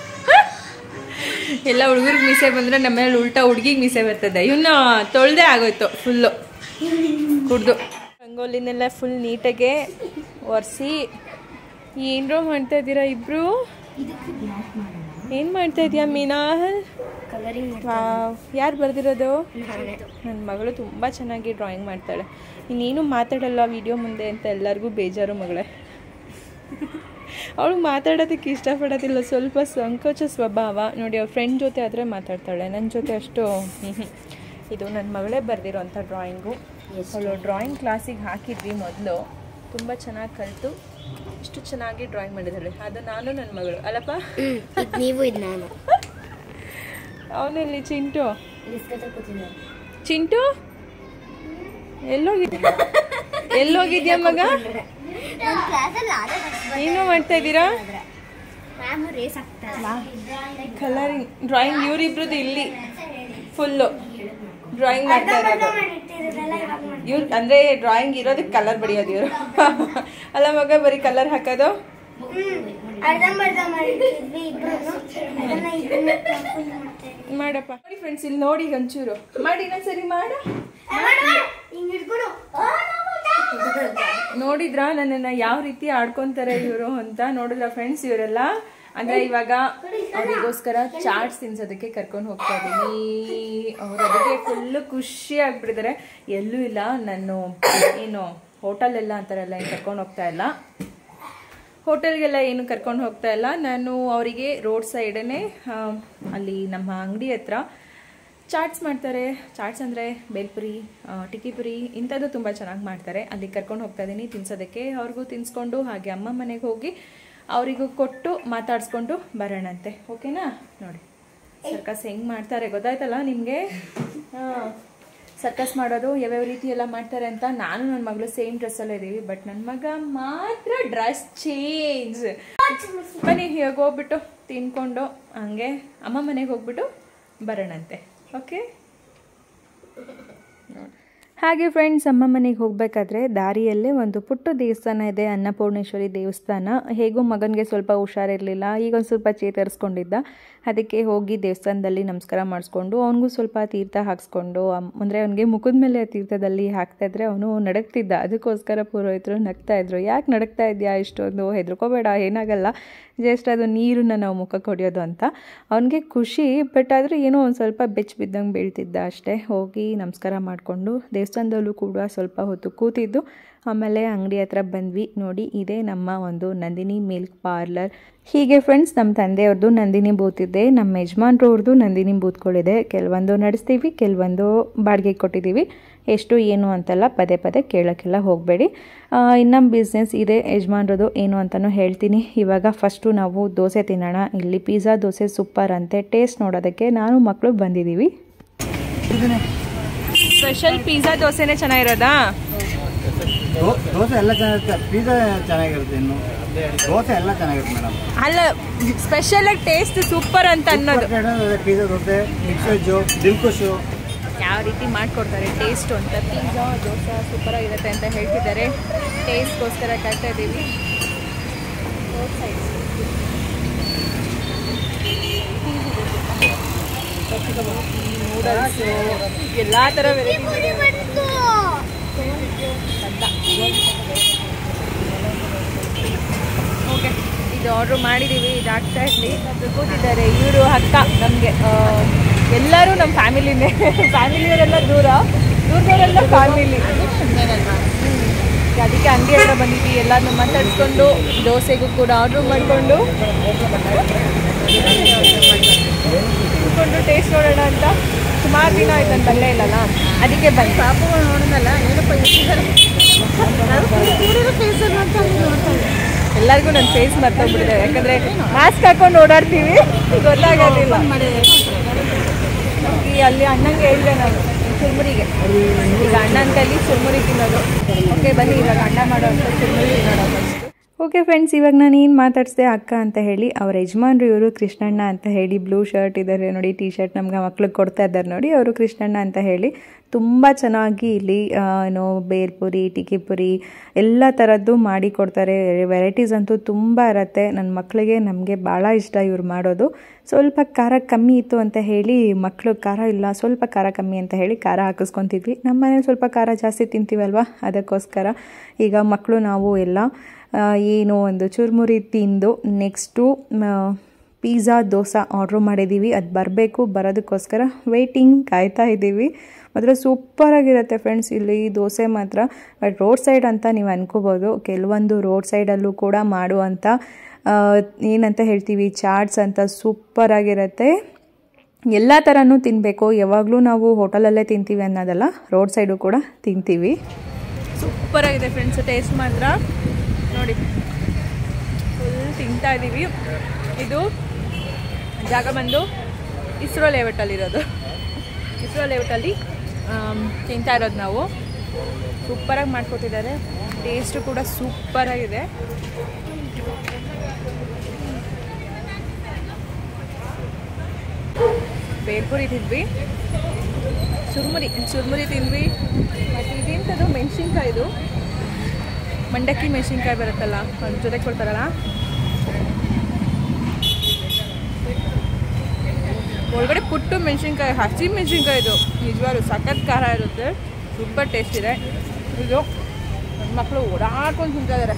ಎಲ್ಲ ಹುಡುಗರಿಗೆ ಮೀಸೆ ಬಂದರೆ ನಮ್ಮನೇಲಿ ಉಲ್ಟಾ ಹುಡುಗಿಗೆ ಮೀಸೆ ಬರ್ತದೆ ಇವನ್ನ ತೊಳ್ದೆ ಆಗೋಯ್ತು ಫುಲ್ಲು ಕುಡ್ದು ರಂಗೋಲಿನೆಲ್ಲ ಫುಲ್ ನೀಟಾಗೆ ಒರೆಸಿ ಏನರೋ ಮಾಡ್ತಾ ಇದ್ದೀರಾ ಇಬ್ರು ಏನು ಮಾಡ್ತಾ ಇದೀಯಾ ಮೀನಾ ಕಲರಿಂಗ್ ಯಾರು ಬರ್ದಿರೋದು ನನ್ನ ಮಗಳು ತುಂಬ ಚೆನ್ನಾಗಿ ಡ್ರಾಯಿಂಗ್ ಮಾಡ್ತಾಳೆ ನೀನು ಮಾತಾಡಲ್ಲ ವಿಡಿಯೋ ಮುಂದೆ ಅಂತ ಎಲ್ಲರಿಗೂ ಬೇಜಾರು ಮಗಳೇ ಅವಳು ಮಾತಾಡೋದಕ್ಕೆ ಇಷ್ಟಪಡೋದಿಲ್ಲ ಸ್ವಲ್ಪ ಸಂಕೋಚ ಸ್ವಭಾವ ನೋಡಿ ಅವ್ರ ಫ್ರೆಂಡ್ ಜೊತೆ ಆದರೆ ಮಾತಾಡ್ತಾಳೆ ನನ್ನ ಜೊತೆ ಅಷ್ಟು ಹ್ಮ್. ಇದು ನನ್ನ ಮಗಳೇ ಬರೆದಿರೋಂಥ ಡ್ರಾಯಿಂಗು ಅವಳು ಡ್ರಾಯಿಂಗ್ ಕ್ಲಾಸಿಗೆ ಹಾಕಿದ್ವಿ ಮೊದಲು ತುಂಬ ಚೆನ್ನಾಗಿ ಕಲಿತು ಇಷ್ಟು ಚೆನ್ನಾಗಿ ಡ್ರಾಯಿಂಗ್ ಮಾಡಿದ್ದಾಳೆ ಅದು ನಾನು ನನ್ನ ಮಗಳು ಅಲ್ಲಪ್ಪ ಇದು ನೀವು ಇದು ನಾನು ಅವನಲ್ಲಿ ಚಿಂಟು ಡಿಸ್ಕತ್ ಕೂತಿದ್ದೆ ಚಿಂಟು ಎಲ್ಲೋಗಿದ್ಯಾ ಎಲ್ಲೋಗಿದ್ಯಾ ಮಗ ನಮ್ಮ ಕ್ಲಾಸಲ್ಲಿ ಆದ ಏನು ಮಾಡ್ತಾ ಇದ್ದೀರಾ ಮ್ಯಾಮ್ ರೇಸ್ ಆಗ್ತಾರೆ ಕಲರಿಂಗ್ ಡ್ರಾಯಿಂಗ್ ಇವರಿಬ್ರದ್ದು ಇಲ್ಲಿ ಫುಲ್ಲು ಡ್ರಾಯಿಂಗ್ ಮಾಡ್ತಾ ಇರೋದು ಇವ್ರು ಅಂದರೆ ಡ್ರಾಯಿಂಗ್ ಇರೋದಕ್ಕೆ ಕಲರ್ ಬಡಿಯೋದು ಇವರು ಅಲ್ಲ ಮಗ ಬರೀ ಕಲರ್ ಹಾಕೋದು ಅರ್ಧಂಬರ್ಧ ಮಾಡಿದ್ವಿ ಇಬ್ರು ಅದನ್ನ ಇದನ್ನ ಮಾಡಪ್ಪ ನೋಡಿ ಫ್ರೆಂಡ್ಸ್ ಇಲ್ಲಿ ನೋಡಿ ಒಂಚೂರು ಮಾಡಿ ಇನ್ನೊಂದ್ಸರಿ ಮಾಡು ಹಿಂಗ್ ಹಿಡ್ಕೊಡು ನೋಡಿದ್ರ ನನ್ನನ್ನ ಯಾವ ರೀತಿ ಆಡ್ಕೊಂತಾರೆ ಇವರು ಅಂತ ನೋಡಿದ್ರ ಫ್ರೆಂಡ್ಸ್ ಇವರೆಲ್ಲ ಅಂದ್ರೆ ಇವಾಗ ಅವರಿಗೋಸ್ಕರ ಚಾಟ್ಸ್ ತಿನ್ಸೋದಕ್ಕೆ ಕರ್ಕೊಂಡು ಹೋಗ್ತಾ ಇದೀನಿ ಅವ್ರು ಅದಕ್ಕೆ ಫುಲ್ಲು ಖುಷಿ ಆಗ್ಬಿಟ್ಟಿದ್ದಾರೆ ಎಲ್ಲೂ ಇಲ್ಲ ನಾನು ಏನು ಹೋಟೆಲ್ ಎಲ್ಲ ಅಂತಾರಲ್ಲ ಏನು ಕರ್ಕೊಂಡು ಹೋಗ್ತಾ ಇಲ್ಲ ಹೋಟೆಲ್ಗೆಲ್ಲ ಏನು ಕರ್ಕೊಂಡು ಹೋಗ್ತಾ ಇಲ್ಲ ನಾನು ಅವರಿಗೆ ರೋಡ್ ಸೈಡೇ ಅಲ್ಲಿ ನಮ್ಮ ಅಂಗಡಿ ಹತ್ರ ಚಾಟ್ಸ್ ಮಾಡ್ತಾರೆ ಚಾಟ್ಸ್ ಅಂದರೆ ಬೇಲ್ಪುರಿ ಆ, ಟಿಕ್ಕಿಪುರಿ ಇಂಥದ್ದು ತುಂಬ ಚೆನ್ನಾಗಿ ಮಾಡ್ತಾರೆ ಅಲ್ಲಿ ಕರ್ಕೊಂಡು ಹೋಗ್ತಾ ಇದ್ದೀನಿ ತಿನ್ಸೋದಕ್ಕೆ ಅವ್ರಿಗೂ ತಿನ್ಸ್ಕೊಂಡು ಹಾಗೆ ಅಮ್ಮ ಮನೆಗೆ ಹೋಗಿ ಅವರಿಗೂ ಕೊಟ್ಟು ಮಾತಾಡಿಸ್ಕೊಂಡು ಬರೋಣಂತೆ ಓಕೆನಾ ನೋಡಿ ಸರ್ಕಸ್ ಹೆಂಗೆ ಮಾಡ್ತಾರೆ ಗೊತ್ತಾಯ್ತಲ್ಲ ನಿಮಗೆ ಹಾಂ ಸರ್ಕಸ್ ಮಾಡೋದು ಯಾವ್ಯಾವ ರೀತಿ ಎಲ್ಲ ಮಾಡ್ತಾರೆ ಅಂತ ನಾನು ನನ್ನ ಮಗಳು ಸೇಮ್ ಡ್ರೆಸ್ಸಲ್ಲೇ ಇದ್ದೀವಿ ಬಟ್ ನನ್ನ ಮಗ ಮಾತ್ರ ಡ್ರೆಸ್ ಚೇಂಜ್ ಬನ್ನಿ ಇವಾಗ ಹೋಗ್ಬಿಟ್ಟು ತಿನ್ಕೊಂಡು ಹಂಗೆ ಅಮ್ಮ ಮನೆಗೆ ಹೋಗ್ಬಿಟ್ಟು ಬರೋಣಂತೆ ಓಕೆ ಹಾಗೆ ಫ್ರೆಂಡ್ಸ್ ಅಮ್ಮ ಮನೆಗೆ ಹೋಗಬೇಕಾದ್ರೆ ದಾರಿಯಲ್ಲೇ ಒಂದು ಪುಟ್ಟ ದೇವಸ್ಥಾನ ಇದೆ ಅನ್ನಪೂರ್ಣೇಶ್ವರಿ ದೇವಸ್ಥಾನ ಹೇಗೂ ಮಗನಿಗೆ ಸ್ವಲ್ಪ ಹುಷಾರಿರಲಿಲ್ಲ ಈಗ ಒಂದು ಸ್ವಲ್ಪ ಚೇತರಿಸ್ಕೊಂಡಿದ್ದ ಅದಕ್ಕೆ ಹೋಗಿ ದೇವಸ್ಥಾನದಲ್ಲಿ ನಮಸ್ಕಾರ ಮಾಡಿಸ್ಕೊಂಡು ಅವನಿಗೂ ಸ್ವಲ್ಪ ತೀರ್ಥ ಹಾಕ್ಸ್ಕೊಂಡು ಅಂದರೆ ಅವನಿಗೆ ಮುಖದ ಮೇಲೆ ಆ ತೀರ್ಥದಲ್ಲಿ ಹಾಕ್ತಾ ಇದ್ರೆ ಅವನು ನಡಕ್ತಿದ್ದ ಅದಕ್ಕೋಸ್ಕರ ಪುರೋಹಿತರು ನಗ್ತಾ ಇದ್ರು ಯಾಕೆ ನಡಕ್ತಾ ಇದೆಯಾ ಇಷ್ಟೊಂದು ಹೆದರ್ಕೋಬೇಡ ಏನಾಗಲ್ಲ ಜಸ್ಟ್ ಅದು ನೀರನ್ನ ನಾವು ಮುಖಕ್ಕೆ ಹೊಡೆಯೋದು ಅಂತ ಅವನಿಗೆ ಖುಷಿ ಬಟ್ ಆದರೆ ಏನೋ ಒಂದು ಸ್ವಲ್ಪ ಬೆಚ್ಚ ಬಿದ್ದಂಗೆ ಬೀಳ್ತಿದ್ದ ಅಷ್ಟೇ ಹೋಗಿ ನಮಸ್ಕಾರ ಮಾಡಿಕೊಂಡು ದೇವಸ್ಥಾನದಲ್ಲೂ ಕೂಡ ಸ್ವಲ್ಪ ಹೊತ್ತು ಕೂತಿದ್ದು ಆಮೇಲೆ ಅಂಗಡಿ ಹತ್ರ ಬಂದ್ವಿ ನೋಡಿ ಇದೇ ನಮ್ಮ ಒಂದು ನಂದಿನಿ ಮಿಲ್ಕ್ ಪಾರ್ಲರ್ ಹೀಗೆ ಫ್ರೆಂಡ್ಸ್ ನಮ್ಮ ತಂದೆಯವ್ರದ್ದು ನಂದಿನಿ ಬೂತ್ ಇದೆ ನಮ್ಮ ಯಜಮಾನ್ರವ್ರದ್ದು ನಂದಿನಿ ಬೂತ್ಗಳಿದೆ ಕೆಲವೊಂದು ನಡೆಸ್ತೀವಿ ಕೆಲವೊಂದು ಬಾಡಿಗೆ ಕೊಟ್ಟಿದ್ದೀವಿ ಎಷ್ಟು ಏನು ಅಂತಲ್ಲ ಪದೇ ಪದೇ ಕೇಳೋಕ್ಕೆಲ್ಲ ಹೋಗಬೇಡಿ ಇನ್ನು ಬಿಸ್ನೆಸ್ ಇದೆ ಯಜಮಾನ್ರದ್ದು ಏನು ಅಂತಲೂ ಹೇಳ್ತೀನಿ ಇವಾಗ ಫಸ್ಟು ನಾವು ದೋಸೆ ತಿನ್ನೋಣ ಇಲ್ಲಿ ಪಿಜ್ಜಾ ದೋಸೆ ಸೂಪರ್ ಅಂತೆ ಟೇಸ್ಟ್ ನೋಡೋದಕ್ಕೆ ನಾನು ಮಕ್ಕಳು ಬಂದಿದ್ದೀವಿ ಸ್ಪೆಷಲ್ ಪಿಜ್ಜಾ ದೋಸೆನೇ ಚೆನ್ನಾಗಿರೋದಾ ದೋ- ದೋಸೆ ಎಲ್ಲ ಚೆನ್ನಾಗಿರುತ್ತೆ ಪಿಜ್ಜಾ ಚೆನ್ನಾಗಿರುತ್ತೆ ಇನ್ನು ದೋಸೆ ಎಲ್ಲ ಚೆನ್ನಾಗಿರುತ್ತೆ ಮೇಡಮ್ ಅಲ್ಲ ಸ್ಪೆಷಲ್ ಆಗಿ ಟೇಸ್ಟ್ ಸೂಪರ್ ಅಂತ ಅನ್ನೋದು pizza dosa mix veg dilkhush ಯಾವ ರೀತಿ ಮಾಡಿಕೊಡ್ತಾರೆ ಟೇಸ್ಟ್ ಅಂತ ಪಿಜ್ಜಾ ದೋಸೆ ಸೂಪರ್ ಆಗಿರುತ್ತೆ ಅಂತ ಹೇಳ್ತಿದ್ದಾರೆ ಟೇಸ್ಟ್ಗೋಸ್ಕರ ಕಾಯ್ತಾ ಇದ್ದೀವಿ ನೂಡಲ್ಸು ಎಲ್ಲ ಥರ ವೆರೈಟಿ ಓಕೆ ಇದು ಆರ್ಡ್ರ್ ಮಾಡಿದ್ದೀವಿ ಇದು ಆಗ್ತಾ ಇರಲಿ ಕೂತಿದ್ದಾರೆ ಇವರು ಅಕ್ಕ ನಮಗೆ ಎಲ್ಲರೂ ನಮ್ಮ ಫ್ಯಾಮಿಲಿನೇ ಫ್ಯಾಮಿಲಿಯವರೆಲ್ಲ ದೂರ ದೂರದವರೆಲ್ಲ ಫ್ಯಾಮಿಲಿ ಅದಕ್ಕೆ ಅಂಗಡಿ ಹತ್ರ ಬಂದಿದ್ವಿ ಎಲ್ಲರನ್ನೂ ಮಾತಾಡಿಸ್ಕೊಂಡು ದೋಸೆಗೂ ಕೂಡ ಆರ್ಡ್ರ್ ಮಾಡಿಕೊಂಡು ತಿಳ್ಕೊಂಡು ಟೇಸ್ಟ್ ನೋಡೋಣ ಅಂತ ಸುಮಾರು ದಿನ ಆಯ್ತು ನಾನು ಬರಲೇ ಇಲ್ಲಲ್ಲ ಅದಕ್ಕೆ ಬಂದು ಪಾಪಗಳು ನೋಡೋಣಲ್ಲ ಏನಪ್ಪ ಎಲ್ಲರಿಗೂ ನನ್ನ ಫೇಸ್ ಮರ್ತೋಗ್ಬಿಟ್ಟಿದೆ ಯಾಕಂದ್ರೆ ಮಾಸ್ಕ್ ಹಾಕೊಂಡು ಓಡಾಡ್ತೀವಿ ಗೊತ್ತಾಗೋದಿಲ್ಲ ಈ ಅಲ್ಲಿ ಅಣ್ಣಂಗೆ ಹೇಳಿದೆ ನಾನು ಚುರ್ಮುರಿಗೆ ಈಗ ಅಣ್ಣನ ಕೈಲಿ ಚುರ್ಮುರಿ ತಿನ್ನೋದು ಓಕೆ ಬನ್ನಿ ಇವಾಗ ಅಣ್ಣ ಮಾಡೋ ಅಂತ ಚುರ್ಮುರಿ ತಿನ್ನೋಣ ಫಸ್ಟ್ ಓಕೆ ಫ್ರೆಂಡ್ಸ್ ಇವಾಗ ನಾನು ಏನು ಮಾತಾಡಿಸ್ದೆ ಅಕ್ಕ ಅಂತ ಹೇಳಿ ಅವ್ರ ಯಜಮಾನ್ರು ಇವರು ಕೃಷ್ಣಣ್ಣ ಅಂತ ಹೇಳಿ ಬ್ಲೂ ಶರ್ಟ್ ಇದ್ದಾರೆ ನೋಡಿ ಟಿ ಶರ್ಟ್ ನಮ್ಗೆ ಮಕ್ಳಿಗೆ ಕೊಡ್ತಾ ಇದ್ದಾರೆ ನೋಡಿ ಅವರು ಕೃಷ್ಣಣ್ಣ ಅಂತ ಹೇಳಿ ತುಂಬ ಚೆನ್ನಾಗಿ ಇಲ್ಲಿ ಆ, ಏನೋ ಬೇಲ್ಪುರಿ ಟಿಕಿಪುರಿ ಎಲ್ಲ ಥರದ್ದು ಮಾಡಿ ಕೊಡ್ತಾರೆ ವೆರೈಟೀಸ್ ಅಂತೂ ತುಂಬ ಇರತ್ತೆ ನನ್ನ ಮಕ್ಕಳಿಗೆ ನಮಗೆ ಭಾಳ ಇಷ್ಟ ಇವ್ರು ಮಾಡೋದು ಸ್ವಲ್ಪ ಖಾರ ಕಮ್ಮಿ ಇತ್ತು ಅಂತ ಹೇಳಿ ಮಕ್ಕಳು ಖಾರ ಇಲ್ಲ ಸ್ವಲ್ಪ ಖಾರ ಕಮ್ಮಿ ಅಂತ ಹೇಳಿ ಖಾರ ಹಾಕಿಸ್ಕೊತಿದ್ವಿ ನಮ್ಮ ಮನೇಲಿ ಸ್ವಲ್ಪ ಖಾರ ಜಾಸ್ತಿ ತಿಂತೀವಲ್ವ ಅದಕ್ಕೋಸ್ಕರ ಈಗ ಮಕ್ಕಳು ನಾವು ಎಲ್ಲ ಆ, ಏನು ಒಂದು ಚುರುಮುರಿ ತಿಂದು ನೆಕ್ಸ್ಟು ಪಿಜ್ಜಾ ದೋಸೆ ಆರ್ಡ್ರ್ ಮಾಡಿದ್ದೀವಿ ಅದು ಬರಬೇಕು ಬರೋದಕ್ಕೋಸ್ಕರ ವೆಯ್ಟಿಂಗ್ ಕಾಯ್ತಾ ಇದ್ದೀವಿ ಮಾತ್ರ ಸೂಪರಾಗಿರುತ್ತೆ ಫ್ರೆಂಡ್ಸ್ ಇಲ್ಲಿ ದೋಸೆ ಮಾತ್ರ ಬಟ್ ರೋಡ್ ಸೈಡ್ ಅಂತ ನೀವು ಅನ್ಕೋಬೋದು ಕೆಲವೊಂದು ರೋಡ್ ಸೈಡಲ್ಲೂ ಕೂಡ ಮಾಡುವಂಥ ಆ, ಏನಂತ ಹೇಳ್ತೀವಿ ಚಾಟ್ಸ್ ಅಂತ ಸೂಪರಾಗಿರುತ್ತೆ ಎಲ್ಲ ಥರನೂ ತಿನ್ನಬೇಕು ಯಾವಾಗಲೂ ನಾವು ಹೋಟೆಲಲ್ಲೇ ತಿಂತೀವಿ ಅನ್ನೋದಲ್ಲ ರೋಡ್ ಸೈಡು ಕೂಡ ತಿಂತೀವಿ ಸೂಪರಾಗಿದೆ ಫ್ರೆಂಡ್ಸ್ ಟೇಸ್ಟ್ ಮಾತ್ರ ನೋಡಿ ಫುಲ್ ತಿಂತಾ ಇದ್ದೀವಿ ಇದು ಜಾಗ ಬಂದು ಇಸ್ರೋ ಲೇಔಟಲ್ಲಿರೋದು ಇಸ್ರೋ ಲೇಔಟಲ್ಲಿ ತಿಂತಾ ಇರೋದು ನಾವು ಸೂಪರಾಗಿ ಮಾಡ್ಕೊತಿದ್ದಾರೆ ಟೇಸ್ಟು ಕೂಡ ಸೂಪರಾಗಿದೆ ಬೇಲ್ಪುರಿ ತಿಂದ್ವಿ ಚುರ್ಮುರಿ ಚುರ್ಮುರಿ ತಿಂದ್ವಿ ಮತ್ತು ಇದೆಂಥದ್ದು ಮೆಣಸಿನ್ಕಾಯಿದು ಮಂಡಕ್ಕಿ ಮೆಣಸಿನ್ಕಾಯಿ ಬರುತ್ತಲ್ಲ ಅದ್ರ ಜೊತೆ ಕೊಡ್ತಾರಲ್ಲ ಒಳಗಡೆ ಪುಟ್ಟು ಮೆಣಸಿನ್ಕಾಯಿ ಹಸಿ ಮೆಣಸಿನ್ಕಾಯಿ ಇದು ನಿಜವಾಗ್ಲೂ ಸಖತ್ ಖಾರ ಇರುತ್ತೆ ಸೂಪರ್ ಟೇಸ್ಟ್ ಇದೆ ಇದು ನನ್ನ ಮಕ್ಕಳು ಓಡಾಡ್ಕೊಂಡು ತಿಂತಾ ಇದ್ದಾರೆ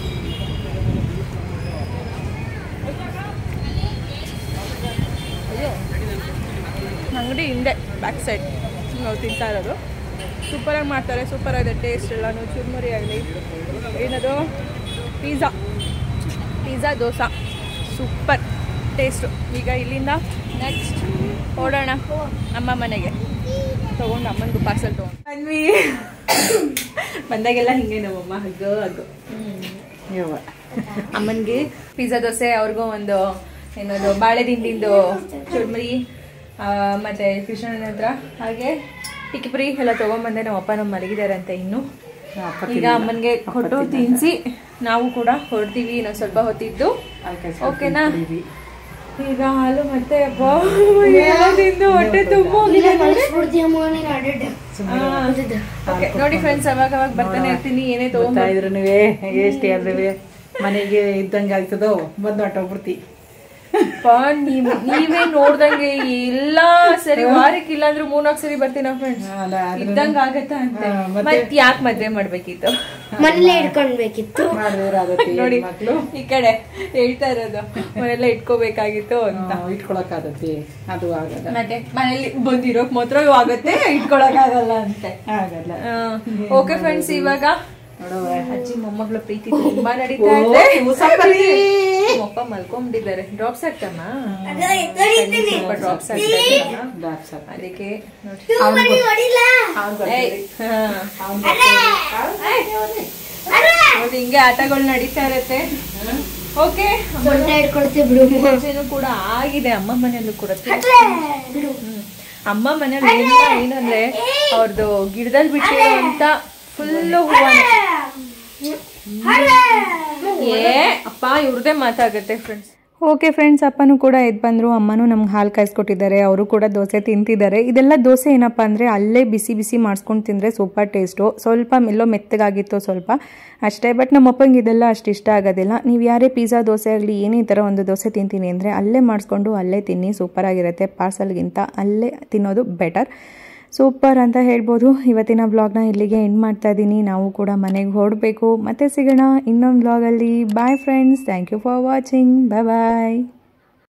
ಇದು ಅಂಗಡಿ ಹಿಂದೆ ಬ್ಯಾಕ್ ಸೈಡ್ ನಾವು ತಿಂತಾ ಇರೋದು ಸೂಪರಾಗಿ ಮಾಡ್ತಾರೆ ಸೂಪರಾಗಿದೆ ಟೇಸ್ಟ್ ಎಲ್ಲನೂ ಚುರ್ಮುರಿ ಆಗಲಿ ಏನದು pizza pizza dosa super taste ಈಗ ಇಲ್ಲಿಂದ ನೆಕ್ಸ್ಟ್ ಓಡೋಣ ಅಮ್ಮ ಮನೆಗೆ ತೊಗೊಂಡು ಅಮ್ಮನಿಗೂ ಪಾರ್ಸಲ್ ತೊಗೊಂಡು ಅನ್ವಿ ಬಂದಾಗೆಲ್ಲ ಹಿಂಗೆ ನಮ್ಮಮ್ಮ ಹಗ್ಗು ಹಗ್ಗು ಯವ್ವ ಅಮ್ಮನಿಗೆ ಪಿಜ್ಜಾ ದೋಸೆ ಅವ್ರಿಗೂ ಒಂದು ಏನದು ಬಾಳೆ ದಿಂಡಿಂದು ಚುರ್ಮುರಿ ಆ, ಮತ್ತೆ ಕೃಷ್ಣನ ಹತ್ರ ಹಾಗೆ ಟಿಕಿಪುರಿ ಎಲ್ಲ ತೊಗೊಂಬಂದೆ ನಮ್ಮ ಅಪ್ಪ ನಮ್ಮ ಮಲಗಿದ್ದಾರೆ ಅಂತ ಇನ್ನು ಈಗ ಅಮ್ಮನಿಗೆ ಕೊಟ್ಟು ತಿನ್ಸಿ ನಾವು ಕೂಡ ಹೊರಡ್ತೀವಿ ಇನ್ನೊಂದು ಸ್ವಲ್ಪ ಹೊತ್ತಿದ್ದು ಓಕೆನಾ ಈಗ ಹಾಲು ಮತ್ತೆ ಅಬ್ಬಾ, ಎಲ್ಲ ತಿಂದು ಹೊಟ್ಟೆ ತುಂಬ ಹೋಗಿದೆ ನೋಡಿ. Okay, ನೋಡಿ ಫ್ರೆಂಡ್ಸ್ ಅವಾಗ ಅವಾಗ ಬರ್ತಾನೆ ಇರ್ತೀನಿ ಏನೇ ತಗೊಂಡ್ ಬರ್ತಾ ಇದ್ರು ನೀವೇ ಎಷ್ಟು ಆದ್ರೆ ಮನೆಗೆ ಇದ್ದಂಗೆ ಆಗ್ತದೋ ಬಂದು ಹೊಟ್ಟೋಗ್ಬಿಡ್ತಿ ಅಪ್ಪಾ, ನೀವ್ ನೀವೇ ನೋಡ್ದಂಗೆ ಎಲ್ಲಾ ಸರಿ ವಾರಕ್ಕೆ ಇಲ್ಲಾಂದ್ರೆ ಮೂರ್ನಾಲ್ಕು ಸರಿ ಬರ್ತೀನ ಫ್ರೆಂಡ್ಸ್ ಅಲ್ಲ, ಆದ್ರೂ- ಇದ್ದಂಗ ಆಗತ್ತಾ ಅಂತ ಹಾ, ಮತ್ತೆ? ಮತ್ ಯಾಕೆ ಮದ್ವೆ ಮಾಡ್ಬೇಕಿತ್ತು ಮನೇಲೆ ಇಟ್ಕೊಂಡ್ಬೇಕಿತ್ತು ಮಾಡಿದ್ರೆ ಆಗತ್ತೆ ನೋಡಿ ಮಕ್ಕಳು ಈ ಕಡೆ ಹೇಳ್ತಾ ಇರೋದು ಮನೆಲ್ಲ ಇಟ್ಕೋಬೇಕಾಗಿತ್ತು ಅಂತ ಇಟ್ಕೊಳಕ್ಕಾಗತ್ತೆ ಅದು ಆಗಲ್ಲ ಮತ್ತೆ ಮನೇಲಿ ಬಂದಿರೋಕ್ ಮಾತ್ರ ಆಗತ್ತೆ ಇಟ್ಕೊಳಕ್ ಆಗಲ್ಲ ಅಂತೆ ಆಗಲ್ಲ ಓಕೆ ಫ್ರೆಂಡ್ಸ್ ಇವಾಗ ನೋಡುವ ಅಜ್ಜಿ ಮೊಮ್ಮಗಳ ಪ್ರೀತಿ ತುಂಬಾ ನಡೀತಾ ಇದೆ ಅಪ್ಪ ಮಲ್ಕೊಂಡ್ಬಿಟ್ಟಿದ್ದಾರೆ ಡ್ರಾಪ್ಸ್ ಹಾಕ್ತಮ್ಮ ಸ್ವಲ್ಪ ಡ್ರಾಪ್ಸ್ ಹಾಕ್ತಾ ದಾಪ್ಸ. ಅದಕ್ಕೆ ನೋಡಿ ಅವ್ನ್ ಏಯ್, ಬರ್ತಾರೆ. ಹಾ. ಅವ್ನ್ ಬರ್ತಾರೆ. ನೋಡಿ ಹಿಂಗೆ ಆಟಗಳು ನಡೀತಾ ಇರತ್ತೆ ಓಕೆ ಸೊಂಟ ಹಿಡ್ಕೊಳ್ತೀವಿ ಬಿಡು ಪೂಜೆನೂ ಕೂಡ ಆಗಿದೆ ಅಮ್ಮ ಮನೆಯಲ್ಲೂ ಕೂಡ ಹ್ಮ್. ಅಮ್ಮ ಮನೇಲಿ ಏನಿಲ್ಲ ಏನಂದ್ರೆ ಅವ್ರದ್ದು ಗಿಡದಲ್ಲಿ ಬಿಟ್ಟಿರುವಂತ ಫುಲ್ಲು ಹೂವ ಏ ಅಪ್ಪ ಇವ್ರದೇ ಮಾತಾಗುತ್ತೆ ಫ್ರೆಂಡ್ಸ್ ಓಕೆ ಫ್ರೆಂಡ್ಸ್ ಅಪ್ಪನೂ ಕೂಡ ಎದ್ದು ಬಂದರು ಅಮ್ಮನೂ ನಮ್ಗೆ ಹಾಲು ಕಾಯಿಸ್ಕೊಟ್ಟಿದ್ದಾರೆ ಅವರು ಕೂಡ ದೋಸೆ ತಿಂತಿದ್ದಾರೆ ಇದೆಲ್ಲ ದೋಸೆ ಏನಪ್ಪ ಅಂದರೆ ಅಲ್ಲೇ ಬಿಸಿ ಬಿಸಿ ಮಾಡಿಸ್ಕೊಂಡು ತಿಂದರೆ ಸೂಪರ್ ಟೇಸ್ಟು ಸ್ವಲ್ಪ ಎಲ್ಲೋ ಮೆತ್ತಗಾಗಿತ್ತು ಸ್ವಲ್ಪ ಅಷ್ಟೇ ಬಟ್ ನಮ್ಮ ಅಪ್ಪಂಗೆ ಇದೆಲ್ಲ ಅಷ್ಟು ಇಷ್ಟ ಆಗೋದಿಲ್ಲ ನೀವು ಯಾರೇ ಪಿಜ್ಜಾ ದೋಸೆ ಆಗಲಿ ಏನೇ ಈ ಥರ ಒಂದು ದೋಸೆ ತಿಂತೀನಿ ಅಂದರೆ ಅಲ್ಲೇ ಮಾಡಿಸ್ಕೊಂಡು ಅಲ್ಲೇ ತಿನ್ನಿ ಸೂಪರಾಗಿರುತ್ತೆ ಪಾರ್ಸಲ್ಗಿಂತ ಅಲ್ಲೇ ತಿನ್ನೋದು ಬೆಟರ್ ಸೂಪರ್ ಅಂತ ಹೇಳ್ಬೋದು ಇವತ್ತಿನ ಬ್ಲಾಗ್ನ ಇಲ್ಲಿಗೆ ಎಂಡ್ ಮಾಡ್ತಾ ಇದ್ದೀನಿ ನಾವು ಕೂಡ ಮನೆಗೆ ಹೊರಡಬೇಕು ಮತ್ತೆ ಸಿಗೋಣ ಇನ್ನೊಂದು ಬ್ಲಾಗಲ್ಲಿ bye friends thank you for watching bye bye